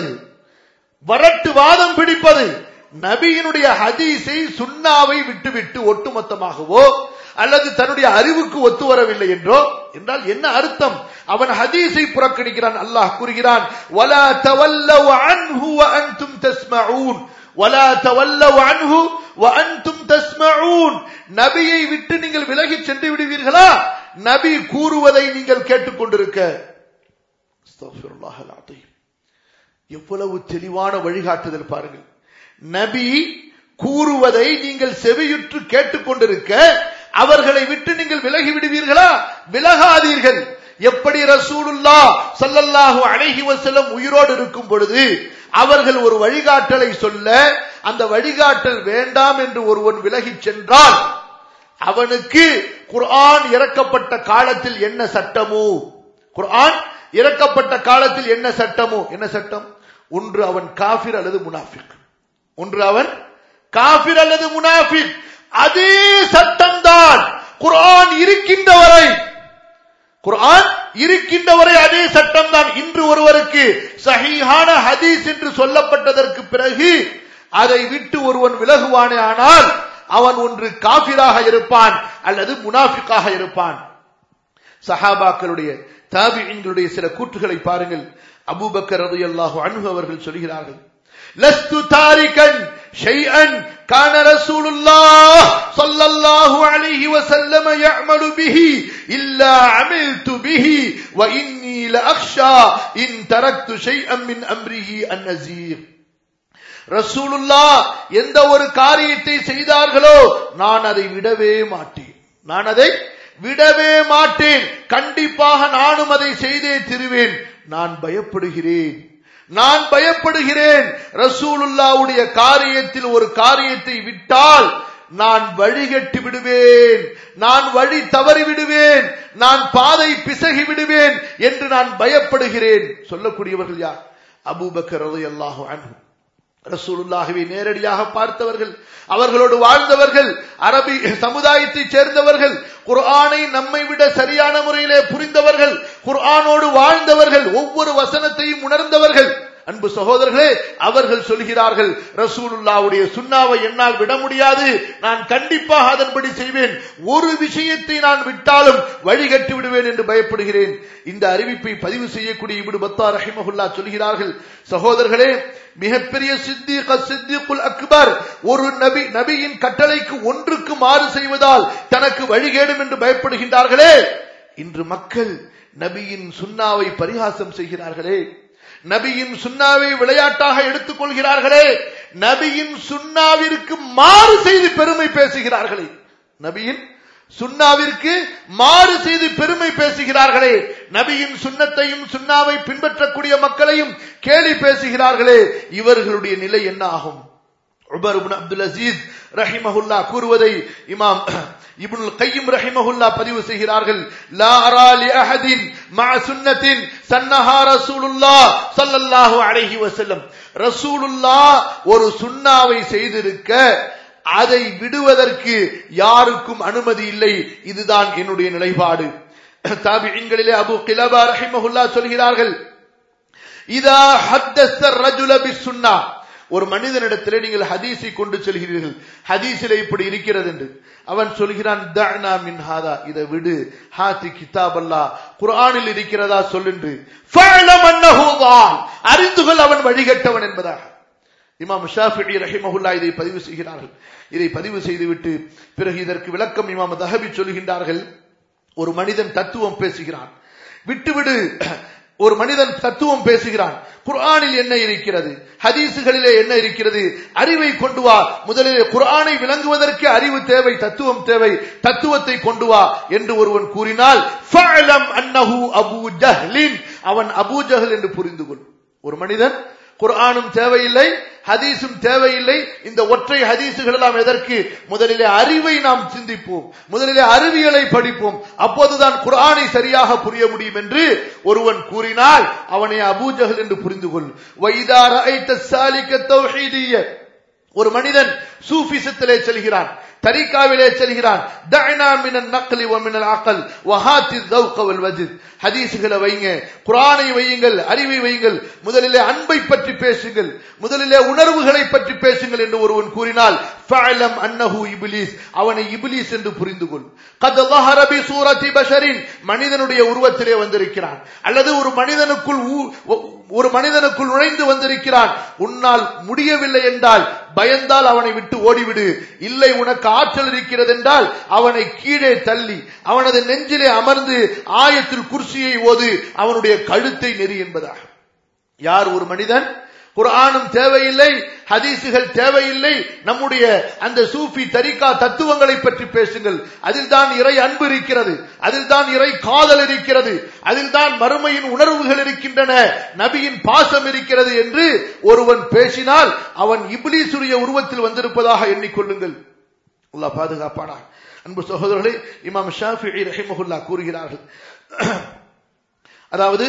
வரட்டு வாதம் பிடிப்பது நபியினுடைய ஹதீஸை சுண்ணாவை விட்டுவிட்டு ஒட்டுமொத்தமாகவோ அல்லது தன்னுடைய அறிவுக்கு ஒத்து வரவில்லை என்றோ என்றால் என்ன அர்த்தம் அவன் ஹதீஸை புறக்கணிக்கிறான் அல்லாஹ் கூறுகிறான் வலா தவல்லவ் அன்ஹு வ அன்தும் தஸ்மஊன் வலா தவல்லவ் அன்ஹு வ அன்தும் தஸ்மஊன் நபியை விட்டு நீங்கள் விலகி சென்று விடுவீர்களா நபி கூறுவதை நீங்கள் கேட்டுக்கொண்டிருக்க அஸ்தக்ஃபிருல்லாஹ் அல் எவ்வளவு தெளிவான வழிகாட்டுதல் பாருங்கள் நபி கூறுவதை நீங்கள் செவியுற்று கேட்டுக்கொண்டிருக்க அவர்களை விட்டு நீங்கள் விலகி விடுவீர்களா விலகாதீர்கள் எப்படி ரசூலுல்லா சல்லல்லாஹு அலைஹி வஸல்லம் உயிரோடு இருக்கும் பொழுது அவர்கள் ஒரு வழிகாட்டலை சொல்ல அந்த வழிகாட்டல் வேண்டாம் என்று ஒருவன் விலகி சென்றால் அவனுக்கு குர்ஆன் இறக்கப்பட்ட காலத்தில் என்ன சட்டமோ குர்ஆன் இறக்கப்பட்ட காலத்தில் என்ன சட்டமோ என்ன சட்டம் ஒன்று அவன் காஃபிர் அல்லது முனாஃபிக் ஒன்று அவன் காஃபிர் அல்லது முனாஃபிக் அதே சட்டம்தான் குர்ஆன் இருக்கின்ற வரை குர்ஆன் இருக்கின்ற வரை அதே சட்டம் தான் இன்று ஒருவருக்கு சஹீஹான ஹதீஸ் என்று சொல்லப்பட்டதற்கு பிறகு அதை விட்டு ஒருவன் விலகுவானே ஆனால் அவன் ஒன்று காபிராக இருப்பான் அல்லது முனாஃபிக்காக இருப்பான் சஹாபாக்களுடைய தாபியின்களுடைய சில கூற்றுகளை பாருங்கள் அபூபக்கர் ரலியல்லாஹு அன்ஹு அவர்கள் சொல்கிறார்கள் لست تاركا شيئا كان رسول الله صلى الله عليه وسلم يعمل به إلا عملت به وإني لأخشى إن تركت شيئا من أمره النزير ரசூலுல்லா எந்த ஒரு காரியத்தை செய்தார்களோ நான் அதை விடவே மாட்டேன் நான் அதை விடவே மாட்டேன் கண்டிப்பாக நானும் அதை செய்தே திருவேன் நான் பயப்படுகிறேன் நான் பயப்படுகிறேன் ரசூலுல்லாவுடைய காரியத்தில் ஒரு காரியத்தை விட்டால் நான் வழிகட்டி விடுவேன் நான் வழி தவறி விடுவேன் நான் பாதை பிசகி விடுவேன் என்று நான் பயப்படுகிறேன் சொல்லக்கூடியவர்கள் யார் அபூபக்கர் ரலியல்லாஹு அன்ஹு ரசூலுல்லாஹுவை நேரடியாக பார்த்தவர்கள் அவர்களோடு வாழ்ந்தவர்கள் அரபி சமுதாயத்தை சேர்ந்தவர்கள் குர்ஆனை நம்மை விட சரியான முறையிலே புரிந்தவர்கள் குர்ஆனோடு வாழ்ந்தவர்கள் ஒவ்வொரு வசனத்தையும் உணர்ந்தவர்கள் அன்பு சகோதரர்களே அவர்கள் சொல்கிறார்கள் ரசூலுல்லாவுடைய சுண்ணாவை என்னால் விட முடியாது நான் கண்டிப்பாக அதன்படி செய்வேன் ஒரு விஷயத்தை நான் விட்டாலும் வழிகட்டி விடுவேன் என்று பயப்படுகிறேன் இந்த அறிவிப்பை பதிவு செய்யக்கூடிய இபிடு பத்தா ரஹிமஹுல்லா சொல்கிறார்கள் சகோதரர்களே மிகப்பெரிய சித்திக சித்திகுல் அக்பர் ஒரு நபி நபியின் கட்டளைக்கு ஒன்றுக்கு மாறு செய்வதால் தனக்கு வழிகேடும் என்று பயப்படுகின்றார்களே இன்று மக்கள் நபியின் சுண்ணாவை பரிகாசம் செய்கிறார்களே நபியின் சுண்ணாவை விளையாட்டாக எடுத்துக் கொள்கிறார்களே நபியின் சுண்ணாவிற்கு மாறு செய்து பெருமை பேசுகிறார்களே நபியின் சுண்ணாவிற்கு மாறு செய்து பெருமை பேசுகிறார்களே நபியின் சுண்ணத்தையும் சுண்ணாவை பின்பற்றக்கூடிய மக்களையும் கேலி பேசுகிறார்களே இவர்களுடைய நிலை என்ன ஆகும் உமர் இப்னு அப்துல் அசீஸ் ரஹிமஹுல்லா கூறுவதை இமாம் இப்னுல் கையும் ரஹிமஹுல்லா பதிவு செய்கிறார்கள் லா அரா லி அஹதின் மஅ சுன்னத்தின் சன்னஹா ரசூலுல்லாஹ் ஸல்லல்லாஹு அலைஹி வஸல்லம் ரசூலுல்லாஹ் ஒரு சுன்னாவை செய்திருக்க அதை விடுவதற்கு யாருக்கும் அனுமதி இல்லை இதுதான் என்னுடைய நிலைப்பாடு தாபியின்களிலே அபு கிலபா ரஹிமஹுல்லா சொல்கிறார்கள் இதா ஹத்தஸ்த ரஜுல பிசுன்னா ஒரு மனிதனிடத்திலே நீங்கள் ஹதீஸை கொண்டு செல்கிறீர்கள் ஹதீஸிலே இப்படி இருக்கிறது என்று அவன் சொல்கிறான் தஅனா மின் ஹாதா இதை விடு ஹாத்தி கிதாப் அல்லா குர்ஆனில் இருக்கிறதா சொல்லென்று ஃபஅலம் அன்னஹு தான் அறிந்துகொள் அவன் வழிகட்டவன் என்பதாக இமாம் ஷாஃபிஇ ரஹிமஹுல்லா இதை பதிவு செய்கிறார்கள் இதை பதிவு செய்துவிட்டு பிறகு இதற்கு விளக்கம் இமாம் தஹபி சொல்கின்றார்கள் ஒரு மனிதன் தத்துவம் பேசுகிறான் விட்டுவிடு ஒரு மனிதன் தத்துவம் பேசுகிறான் குர்ஆனில் என்ன இருக்கிறது ஹதீசுகளிலே என்ன இருக்கிறது அறிவை கொண்டு வா முதலில் குர்ஆனை விளங்குவதற்கு அறிவு தேவை தத்துவம் தேவை தத்துவத்தை கொண்டு வா என்று ஒருவன் கூறினால் ஃபஅலம் அன்னஹு அபூ ஜஹ்லின் அவன் அபூ ஜஹல் என்று புரிந்து கொள் ஒரு மனிதன் குர்ஆனும் தேவையில்லை ஹதீஸும் தேவையில்லை இந்த ஒற்றை ஹதீசுகள் எல்லாம் எதற்கு முதலிலே அறிவை நாம் சிந்திப்போம் முதலிலே அறிவியலை படிப்போம் அப்போதுதான் குர்ஆனை சரியாக புரிய முடியும் என்று ஒருவன் கூறினால் அவனை அபூஜஹல் என்று புரிந்து கொள் வைதா ரஐத சாலிக தௌஹீதிய ஒரு மனிதன் சூஃபிசத்திலே செல்கிறான் தரிகாவிலே செல்கிறான் தஅனா மினன் நக்லி வ மினல் அக்ல் வ ஹாத்தி ذوق والوجد ஹதீஸ்களை வைங்க குர்ஆனை வையுங்கள் அறிவை வையுங்கள் முதலிலே அன்பை பற்றி பேசுங்கள் முதலிலே உணர்வுகளை பற்றி பேசுங்கள் என்று ஒருவன் கூறினால் ஃபஅலம் அன்னஹு இப்லீஸ் அவனை இப்லீஸ் என்று புரிந்து கொள் கத் ظهر بصورة بشر மனிதனுடைய உருவத்திலே வந்திருக்கிறான் அல்லது ஒரு மனிதனுக்குள் ஊ- ஒரு மனிதனுக்குள் நுழைந்து வந்திருக்கிறான் உன்னால் முடியவில்லை என்றால் பயந்தால் அவனை விட்டு ஓடிவிடு இல்லை உனக்கு ஆற்றல் இருக்கிறது என்றால் அவனை கீழே தள்ளி அவனது நெஞ்சிலே அமர்ந்து ஆயத்தில் குர்சியை ஓது அவனுடைய கழுத்தை நெறி என்பதாக யார் ஒரு மனிதன் குர்ஆனும் தேவையில்லை ஹதீசுகள் தேவையில்லை நம்முடைய அந்த சூஃபி தரிகா தத்துவங்களை பற்றி பேசுங்கள் அதில் தான் இறை அன்பு இருக்கிறது அதில் தான் இறை காதல் இருக்கிறது அதில் தான் மறுமையின் உணர்வுகள் இருக்கின்றன நபியின் பாசம் இருக்கிறது என்று ஒருவன் பேசினால் அவன் இப்லீசுடைய உருவத்தில் வந்திருப்பதாக எண்ணிக்கொள்ளுங்கள் அல்லாஹ் பாதுகாப்பானா அன்பு சகோதரர்களே இமாம் ஷாஃபிஇ ரஹிமஹுல்லா கூறுகிறார்கள் அதாவது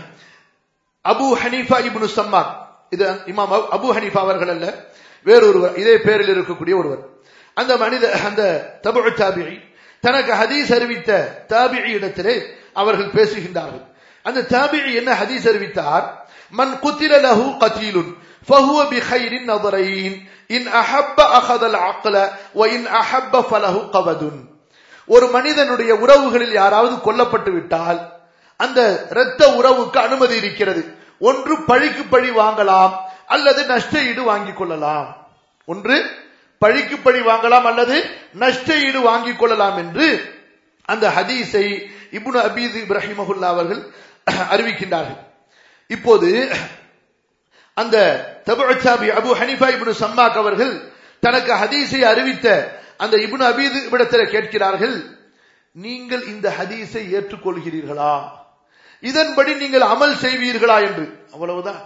அபு ஹனீஃபா இப்னு சம்மான் இது இமாம் அபு- அபு ஹனீஃபா அவர்கள் அல்ல வேறொருவர் இதே பேரில் இருக்கக்கூடிய ஒருவர் அந்த மனித அந்த தபு தாபிழி தனக்கு ஹதீஸ் அறிவித்த தாபிழி இடத்திலே அவர்கள் பேசுகின்றார்கள் அந்த தாபிழி என்ன ஹதீஸ் அறிவித்தார் மன் குத்திர லஹு கத்தீலுன் فهو بخير النظرين إن أحب أخذ العقل وإن أحب فله قبض ஒரு மனிதனுடைய உறவுகளில் யாராவது கொல்லப்பட்டு விட்டால் அந்த இரத்த உறவுக்கு அனுமதி இருக்கிறது ஒன்று பழிக்கு பழி வாங்கலாம் அல்லது நஷ்ட ஈடு வாங்கிக் கொள்ளலாம் ஒன்று பழிக்கு பழி வாங்கலாம் அல்லது நஷ்ட ஈடு வாங்கிக் கொள்ளலாம் என்று அந்த ஹதீஸை இப்னு அபீது இப்ராஹிமஹுல்லா அவர்கள் அறிவிக்கின்றார்கள் இப்போது அந்த தபுச்சாபி அபு ஹனிஃபா இப்னு சம்மாக் அவர்கள் தனக்கு ஹதீஸை அறிவித்த அந்த இப்னு அபீது இடத்தில் கேட்கிறார்கள் நீங்கள் இந்த ஹதீஸை ஏற்றுக்கொள்கிறீர்களா இதன்படி நீங்கள் அமல் செய்வீர்களா என்று அவ்வளவுதான்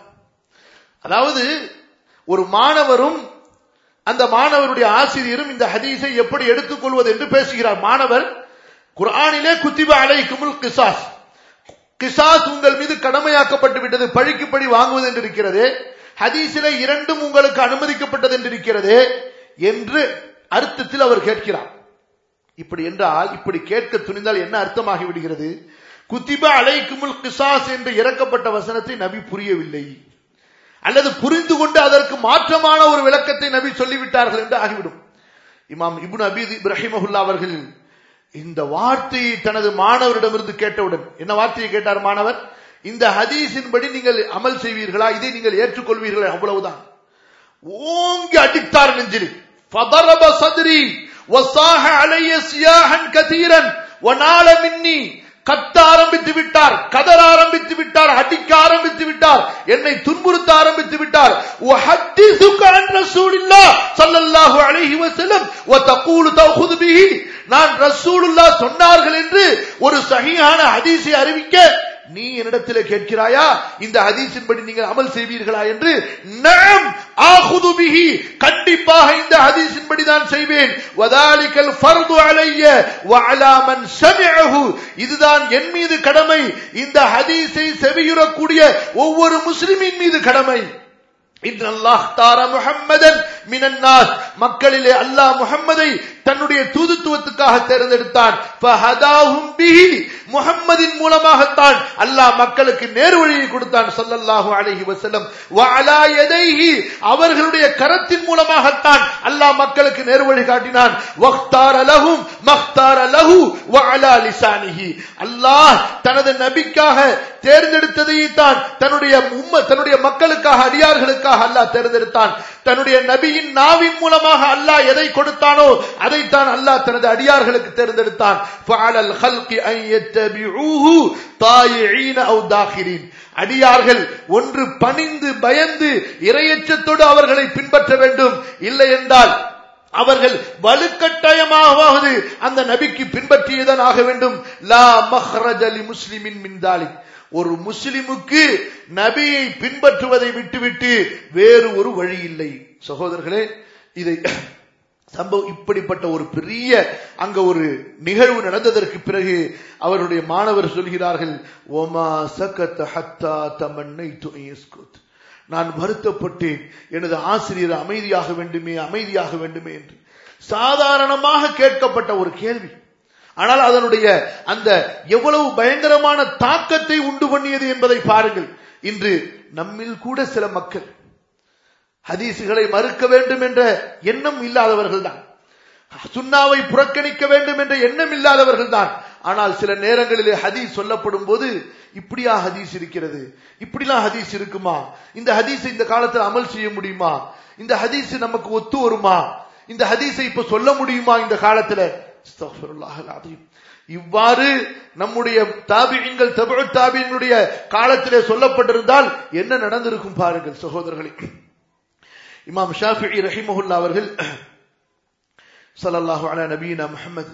அதாவது ஒரு மாணவரும் அந்த மாணவருடைய ஆசிரியரும் இந்த ஹதீஸை எப்படி எடுத்துக்கொள்வது என்று பேசுகிறார் மாணவர் குர்ஆனிலே குத்திப அலைக்குமுல் கிசாஸ் கிசாஸ் உங்கள் மீது கடமையாக்கப்பட்டு விட்டது பழிக்கு பழி வாங்குவது என்று இருக்கிறது ஹதீஸிலே இரண்டும் உங்களுக்கு அனுமதிக்கப்பட்டது என்று இருக்கிறது என்று அர்த்தத்தில் அவர் கேட்கிறார் இப்படி என்றால் இப்படி கேட்க துணிந்தால் என்ன அர்த்தமாகி விடுகிறது குத்திப அலைக்குமுல் கிசாஸ் என்று இறக்கப்பட்ட வசனத்தை நபி புரியவில்லை அல்லது புரிந்து கொண்டு அதற்கு மாற்றமான ஒரு விளக்கத்தை நபி சொல்லிவிட்டார்கள் என்று ஆகிவிடும் இமாம் இப்னு அபீத் இப்ராஹிமஹுல்லா அவர்கள் இந்த வார்த்தையை தனது மாணவரிடமிருந்து கேட்டவுடன் என்ன வார்த்தையை கேட்டார் மாணவர் இந்த ஹதீஸின்படி நீங்கள் அமல் செய்வீர்களா இதை நீங்கள் ஏற்றுக்கொள்வீர்களா அவ்வளவுதான் ஓங்கி அடித்தார் நெஞ்சில் فضرب صدري وصاح علي صياحا كثيرا ونال مني கத்த ஆரம்பித்து விட்டார் கதற ஆரம்பித்து விட்டார் அடிக்க ஆரம்பித்து விட்டார் என்னை துன்புறுத்த ஆரம்பித்து விட்டார் وحدثك عن رسول الله صلى الله عليه وسلم وتقول تأخذ به நான் ரசூலுல்லாஹ் சொன்னார்கள் என்று ஒரு சஹீஹான ஹதீஸை அறிவிக்க நீ என்னிடத்தில் கேட்கிறாயா இந்த ஹதீஸின்படி நீங்கள் அமல் செய்வீர்களா என்று நாம் ஆகுது பிஹி கண்டிப்பாக இந்த ஹதீஸின்படி தான் செய்வேன் வதாலிகல் ஃபர்து அலைய வஅலா மன் சமிஅஹு இதுதான் என் மீது கடமை இந்த ஹதீஸை செவியுறக்கூடிய ஒவ்வொரு முஸ்லிமின் மீது கடமை இன்று அல்லாஹ் தார முஹம்மதன் மினன்னாஸ் மக்களிலே அல்லாஹ் முஹம்மதை தன்னுடைய தூதுத்துவத்துக்காக தேர்ந்தெடுத்தான் ஃபஹதாஹும் பிஹி முஹம்மதின் மூலமாகத்தான் அல்லாஹ் மக்களுக்கு நேர்வழியை கொடுத்தான் ஸல்லல்லாஹு அலைஹி வஸல்லம் வஅலா யதைஹி அவர்களுடைய கரத்தின் மூலமாகத்தான் அல்லாஹ் மக்களுக்கு நேர்வழி காட்டினான் வக்தார லஹும் மக்தார லஹு வஅலா லிசானிஹி அல்லாஹ் தனது நபிக்காக தேர்ந்தெடுத்ததை தான் தன்னுடைய உம்ம தன்னுடைய மக்களுக்காக அடியார்களுக்காக அல்லாஹ் தேர்ந்தெடுத்தான் தன்னுடைய நபியின் நாவின் மூலமாக அல்லாஹ் எதை கொடுத்தானோ அதைத்தான் அல்லாஹ் தனது அடியார்களுக்கு தேர்ந்தெடுத்தான் ஃபஅலல் ஹல்கி அன் யத்தபிஊஹு தாயிஈன அவ் தாகிரீன் அடியார்கள் ஒன்று பணிந்து பயந்து இரையச்சத்தோடு அவர்களை பின்பற்ற வேண்டும் இல்லை என்றால் அவர்கள் வலுக்கட்டாயமாவது அந்த நபிக்கு பின்பற்றியதான் ஆக வேண்டும் லா மஹ்ரஜ லி முஸ்லிமின் மின் தாலிக் ஒரு முஸ்லிமுக்கு நபியை பின்பற்றுவதை விட்டுவிட்டு வேறு ஒரு வழி இல்லை சகோதரர்களே இதை சம்பவம் இப்படிப்பட்ட ஒரு பெரிய அங்க ஒரு நிகழ்வு நடந்ததற்கு பிறகு அவருடைய மாணவர் சொல்கிறார்கள் ஓமா சகத் ஹத்தா தமன்னை நான் வருத்தப்பட்டேன் எனது ஆசிரியர் அமைதியாக வேண்டுமே அமைதியாக வேண்டுமே என்று சாதாரணமாக கேட்கப்பட்ட ஒரு கேள்வி ஆனால் அதனுடைய அந்த எவ்வளவு பயங்கரமான தாக்கத்தை உண்டு பண்ணியது என்பதை பாருங்கள் இன்று நம்மில் கூட சில மக்கள் ஹதீசுகளை மறுக்க வேண்டும் என்ற எண்ணம் இல்லாதவர்கள் தான் சுண்ணாவை புறக்கணிக்க வேண்டும் என்ற எண்ணம் இல்லாதவர்கள் தான் ஆனால் சில நேரங்களிலே ஹதீஸ் சொல்லப்படும் போது இப்படியா ஹதீஸ் இருக்கிறது இப்படிலாம் ஹதீஸ் இருக்குமா இந்த ஹதீஸை இந்த காலத்தில் அமல் செய்ய முடியுமா இந்த ஹதீஸ் நமக்கு ஒத்து வருமா இந்த ஹதீஸை இப்ப சொல்ல முடியுமா இந்த காலத்துல இவ்வாறு நம்முடைய தாபியங்கள் தபு தாபியங்களுடைய காலத்திலே சொல்லப்பட்டிருந்தால் என்ன நடந்திருக்கும் பாருங்கள் சகோதரர்களே இமாம் ஷாஃபி ரஹிமஹுல்லா அவர்கள் சல்லல்லாஹு அலா நபீனா முஹம்மது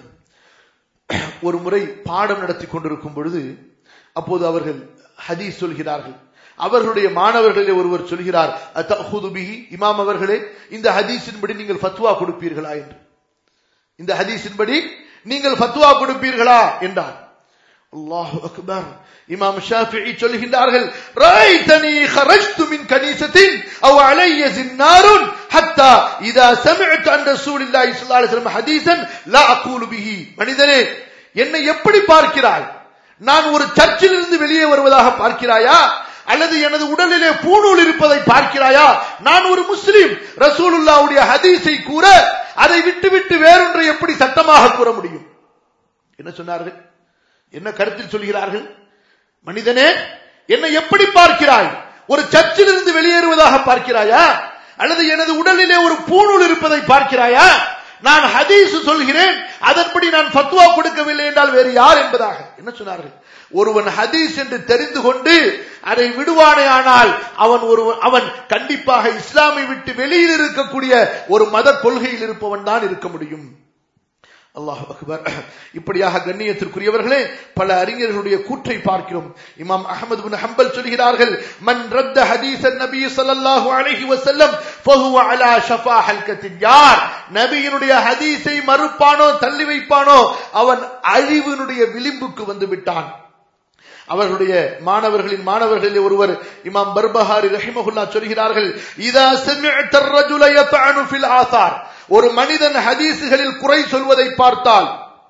ஒரு முறை பாடம் நடத்தி கொண்டிருக்கும் பொழுது அப்போது அவர்கள் ஹதீஸ் சொல்கிறார்கள் அவர்களுடைய மாணவர்களிலே ஒருவர் சொல்கிறார் பிஹி இமாம் அவர்களே இந்த ஹதீஸின்படி நீங்கள் ஃபத்வா கொடுப்பீர்களா என்று இந்த ஹதீஸின்படி நீங்கள் ஃபத்வா கொடுப்பீர்களா என்றார் அல்லாஹு அக்பர் இமாம் ஷாஃபிஇ சொல்கின்றார்கள் ராய்தனி خرجت من كنيسة او علي زنار حتى اذا سمعت عن رسول الله صلى الله عليه وسلم حديثا لا اقول به மனிதனே என்னை எப்படி பார்க்கிறாய் நான் ஒரு சர்ச்சில் இருந்து வெளியே வருவதாக பார்க்கிறாயா அல்லது எனது உடலிலே பூணூல் இருப்பதை பார்க்கிறாயா நான் ஒரு முஸ்லிம் ரசூலுல்லாவுடைய ஹதீஸை கூற அதை விட்டு விட்டு வேறொன்றை எப்படி சட்டமாக கூற முடியும் என்ன சொன்னார்கள் என்ன கருத்தில் சொல்கிறார்கள் மனிதனே என்னை எப்படி பார்க்கிறாய் ஒரு சர்ச்சில் இருந்து வெளியேறுவதாக பார்க்கிறாயா அல்லது எனது உடலிலே ஒரு பூணூல் இருப்பதை பார்க்கிறாயா நான் ஹதீஸ் சொல்கிறேன் அதன்படி நான் ஃபத்வா கொடுக்கவில்லை என்றால் வேறு யார் என்பதாக என்ன சொன்னார்கள் ஒருவன் ஹதீஸ் என்று தெரிந்து கொண்டு அதை விடுவானே ஆனால் அவன் ஒரு அவன் கண்டிப்பாக இஸ்லாமை விட்டு வெளியில் இருக்கக்கூடிய ஒரு மத கொள்கையில் இருப்பவன் தான் இருக்க முடியும் அல்லாஹ் அக்பர் இப்படியாக கண்ணியத்திற்குரியவர்களே பல அறிஞர்களுடைய கூற்றை பார்க்கிறோம் இமாம் அகமது பின் ஹம்பல் சொல்கிறார்கள் மன் ரத்த ஹதீஸ் நபி ஸல்லல்லாஹு அலைஹி வஸல்லம் ஃபஹுவ அலா ஷஃபா ஹல்கத்தின் யார் நபியினுடைய ஹதீஸை மறுப்பானோ தள்ளி வைப்பானோ அவன் அழிவினுடைய விளிம்புக்கு வந்து விட்டான் அவர்களுடைய மாணவர்களின் மாணவர்களில் ஒருவர் இமாம் பர்பஹாரி ரஹிமஹுல்லா சொல்கிறார்கள் இதா சமிஅத الرجل يطعن في الآثار ஒரு மனிதன் ஹதீசுகளில் குறை சொல்வதை பார்த்தால்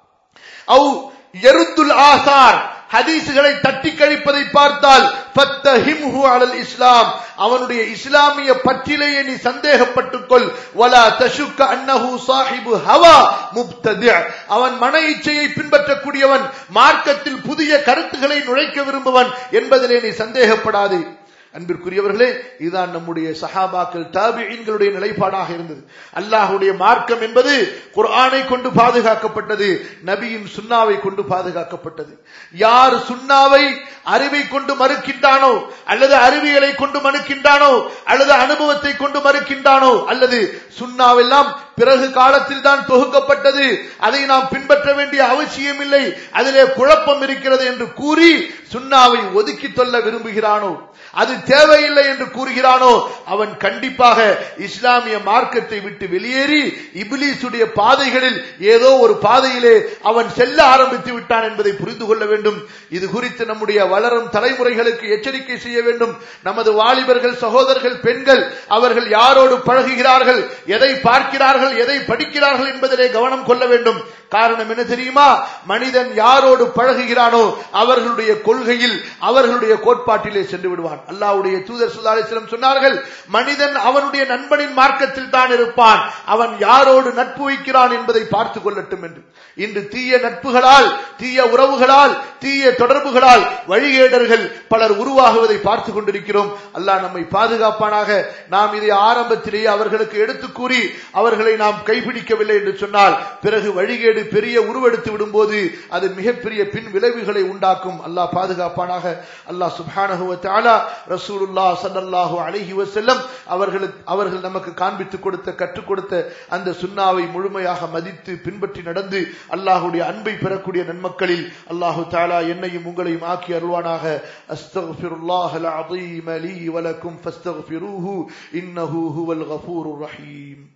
அவு எருத்துல் ஆசார் ஹதீசுகளை தட்டி கழிப்பதை பார்த்தால் ஃபத்தஹிம்ஹு அலல் இஸ்லாம் அவனுடைய இஸ்லாமிய பற்றிலேயே நீ சந்தேகப்பட்டுக் கொள் வலா தஷுக்க அன்னஹு சாஹிபு ஹவா முப்ததி அவன் மன இச்சையை பின்பற்றக்கூடியவன் மார்க்கத்தில் புதிய கருத்துக்களை நுழைக்க விரும்புவன் என்பதிலே நீ சந்தேகப்படாதே அன்பிற்குரியவர்களே இதுதான் நம்முடைய சஹாபாக்கள் தாபியின்களுடைய நிலைப்பாடாக இருந்தது அல்லாஹுடைய மார்க்கம் என்பது குர்ஆனை கொண்டு பாதுகாக்கப்பட்டது நபியின் சுன்னாவை கொண்டு பாதுகாக்கப்பட்டது யார் சுன்னாவை அறிவை கொண்டு மறுக்கின்றானோ அல்லது அறிவியலை கொண்டு மறுக்கின்றானோ அல்லது அனுபவத்தை கொண்டு மறுக்கின்றானோ அல்லது சுன்னாவெல்லாம் பிறகு காலத்தில் தான் தொகுக்கப்பட்டது அதை நாம் பின்பற்ற வேண்டிய அவசியம் இல்லை அதிலே குழப்பம் இருக்கிறது என்று கூறி சுன்னாவை ஒதுக்கி தொல்ல விரும்புகிறானோ அது தேவையில்லை என்று கூறுகிறானோ அவன் கண்டிப்பாக இஸ்லாமிய மார்க்கத்தை விட்டு வெளியேறி இபிலிசுடைய பாதைகளில் ஏதோ ஒரு பாதையிலே அவன் செல்ல ஆரம்பித்து விட்டான் என்பதை புரிந்து கொள்ள வேண்டும் இது குறித்து நம்முடைய வளரும் தலைமுறைகளுக்கு எச்சரிக்கை செய்ய வேண்டும் நமது வாலிபர்கள் சகோதரர்கள் பெண்கள் அவர்கள் யாரோடு பழகுகிறார்கள் எதை பார்க்கிறார்கள் பேசுகிறார்கள் எதை படிக்கிறார்கள் என்பதிலே கவனம் கொள்ள வேண்டும் காரணம் என்ன தெரியுமா மனிதன் யாரோடு பழகுகிறானோ அவர்களுடைய கொள்கையில் அவர்களுடைய கோட்பாட்டிலே சென்று விடுவான் அல்லாஹ்வுடைய தூதர் சுல்லாலிஸ்லம் சொன்னார்கள் மனிதன் அவனுடைய நண்பனின் மார்க்கத்தில் தான் இருப்பான் அவன் யாரோடு நட்பு வைக்கிறான் என்பதை பார்த்து கொள்ளட்டும் என்று இன்று தீய நட்புகளால் தீய உறவுகளால் தீய தொடர்புகளால் வழிகேடர்கள் பலர் உருவாகுவதை பார்த்து கொண்டிருக்கிறோம் அல்லாஹ் நம்மை பாதுகாப்பானாக நாம் இதை ஆரம்பத்திலேயே அவர்களுக்கு எடுத்து கூறி அவர்களை நாம் கைப்பிடிக்கவில்லை என்று சொன்னால் பிறகு வழிகேடு பெரிய உருவெடுத்து விடும்போது அது மிகப்பெரிய பின் விளைவுகளை உண்டாக்கும் அல்லாஹ் பாதுகாப்பானாக அல்லாஹ் சுப்ஹானஹு வ தஆலா ரசூலுல்லாஹ் ஸல்லல்லாஹு அலைஹி வஸல்லம் அவர்களுக்கு அவர்கள் நமக்கு காண்பித்து கொடுத்த கற்றுக் கொடுத்த அந்த சுன்னாவை முழுமையாக மதித்து பின்பற்றி நடந்து அல்லாஹ்வுடைய அன்பை பெறக்கூடிய நன்மக்களில் அல்லாஹு தஆலா என்னையும் உங்களையும் ஆக்கி அருள்வானாக அஸ்தக்ஃபிருல்லாஹல் அஸீம் லீ வலக்கும் ஃபஸ்தக்ஃபிரூஹு இன்னஹு ஹுவல் கஃபூருர் ரஹீம்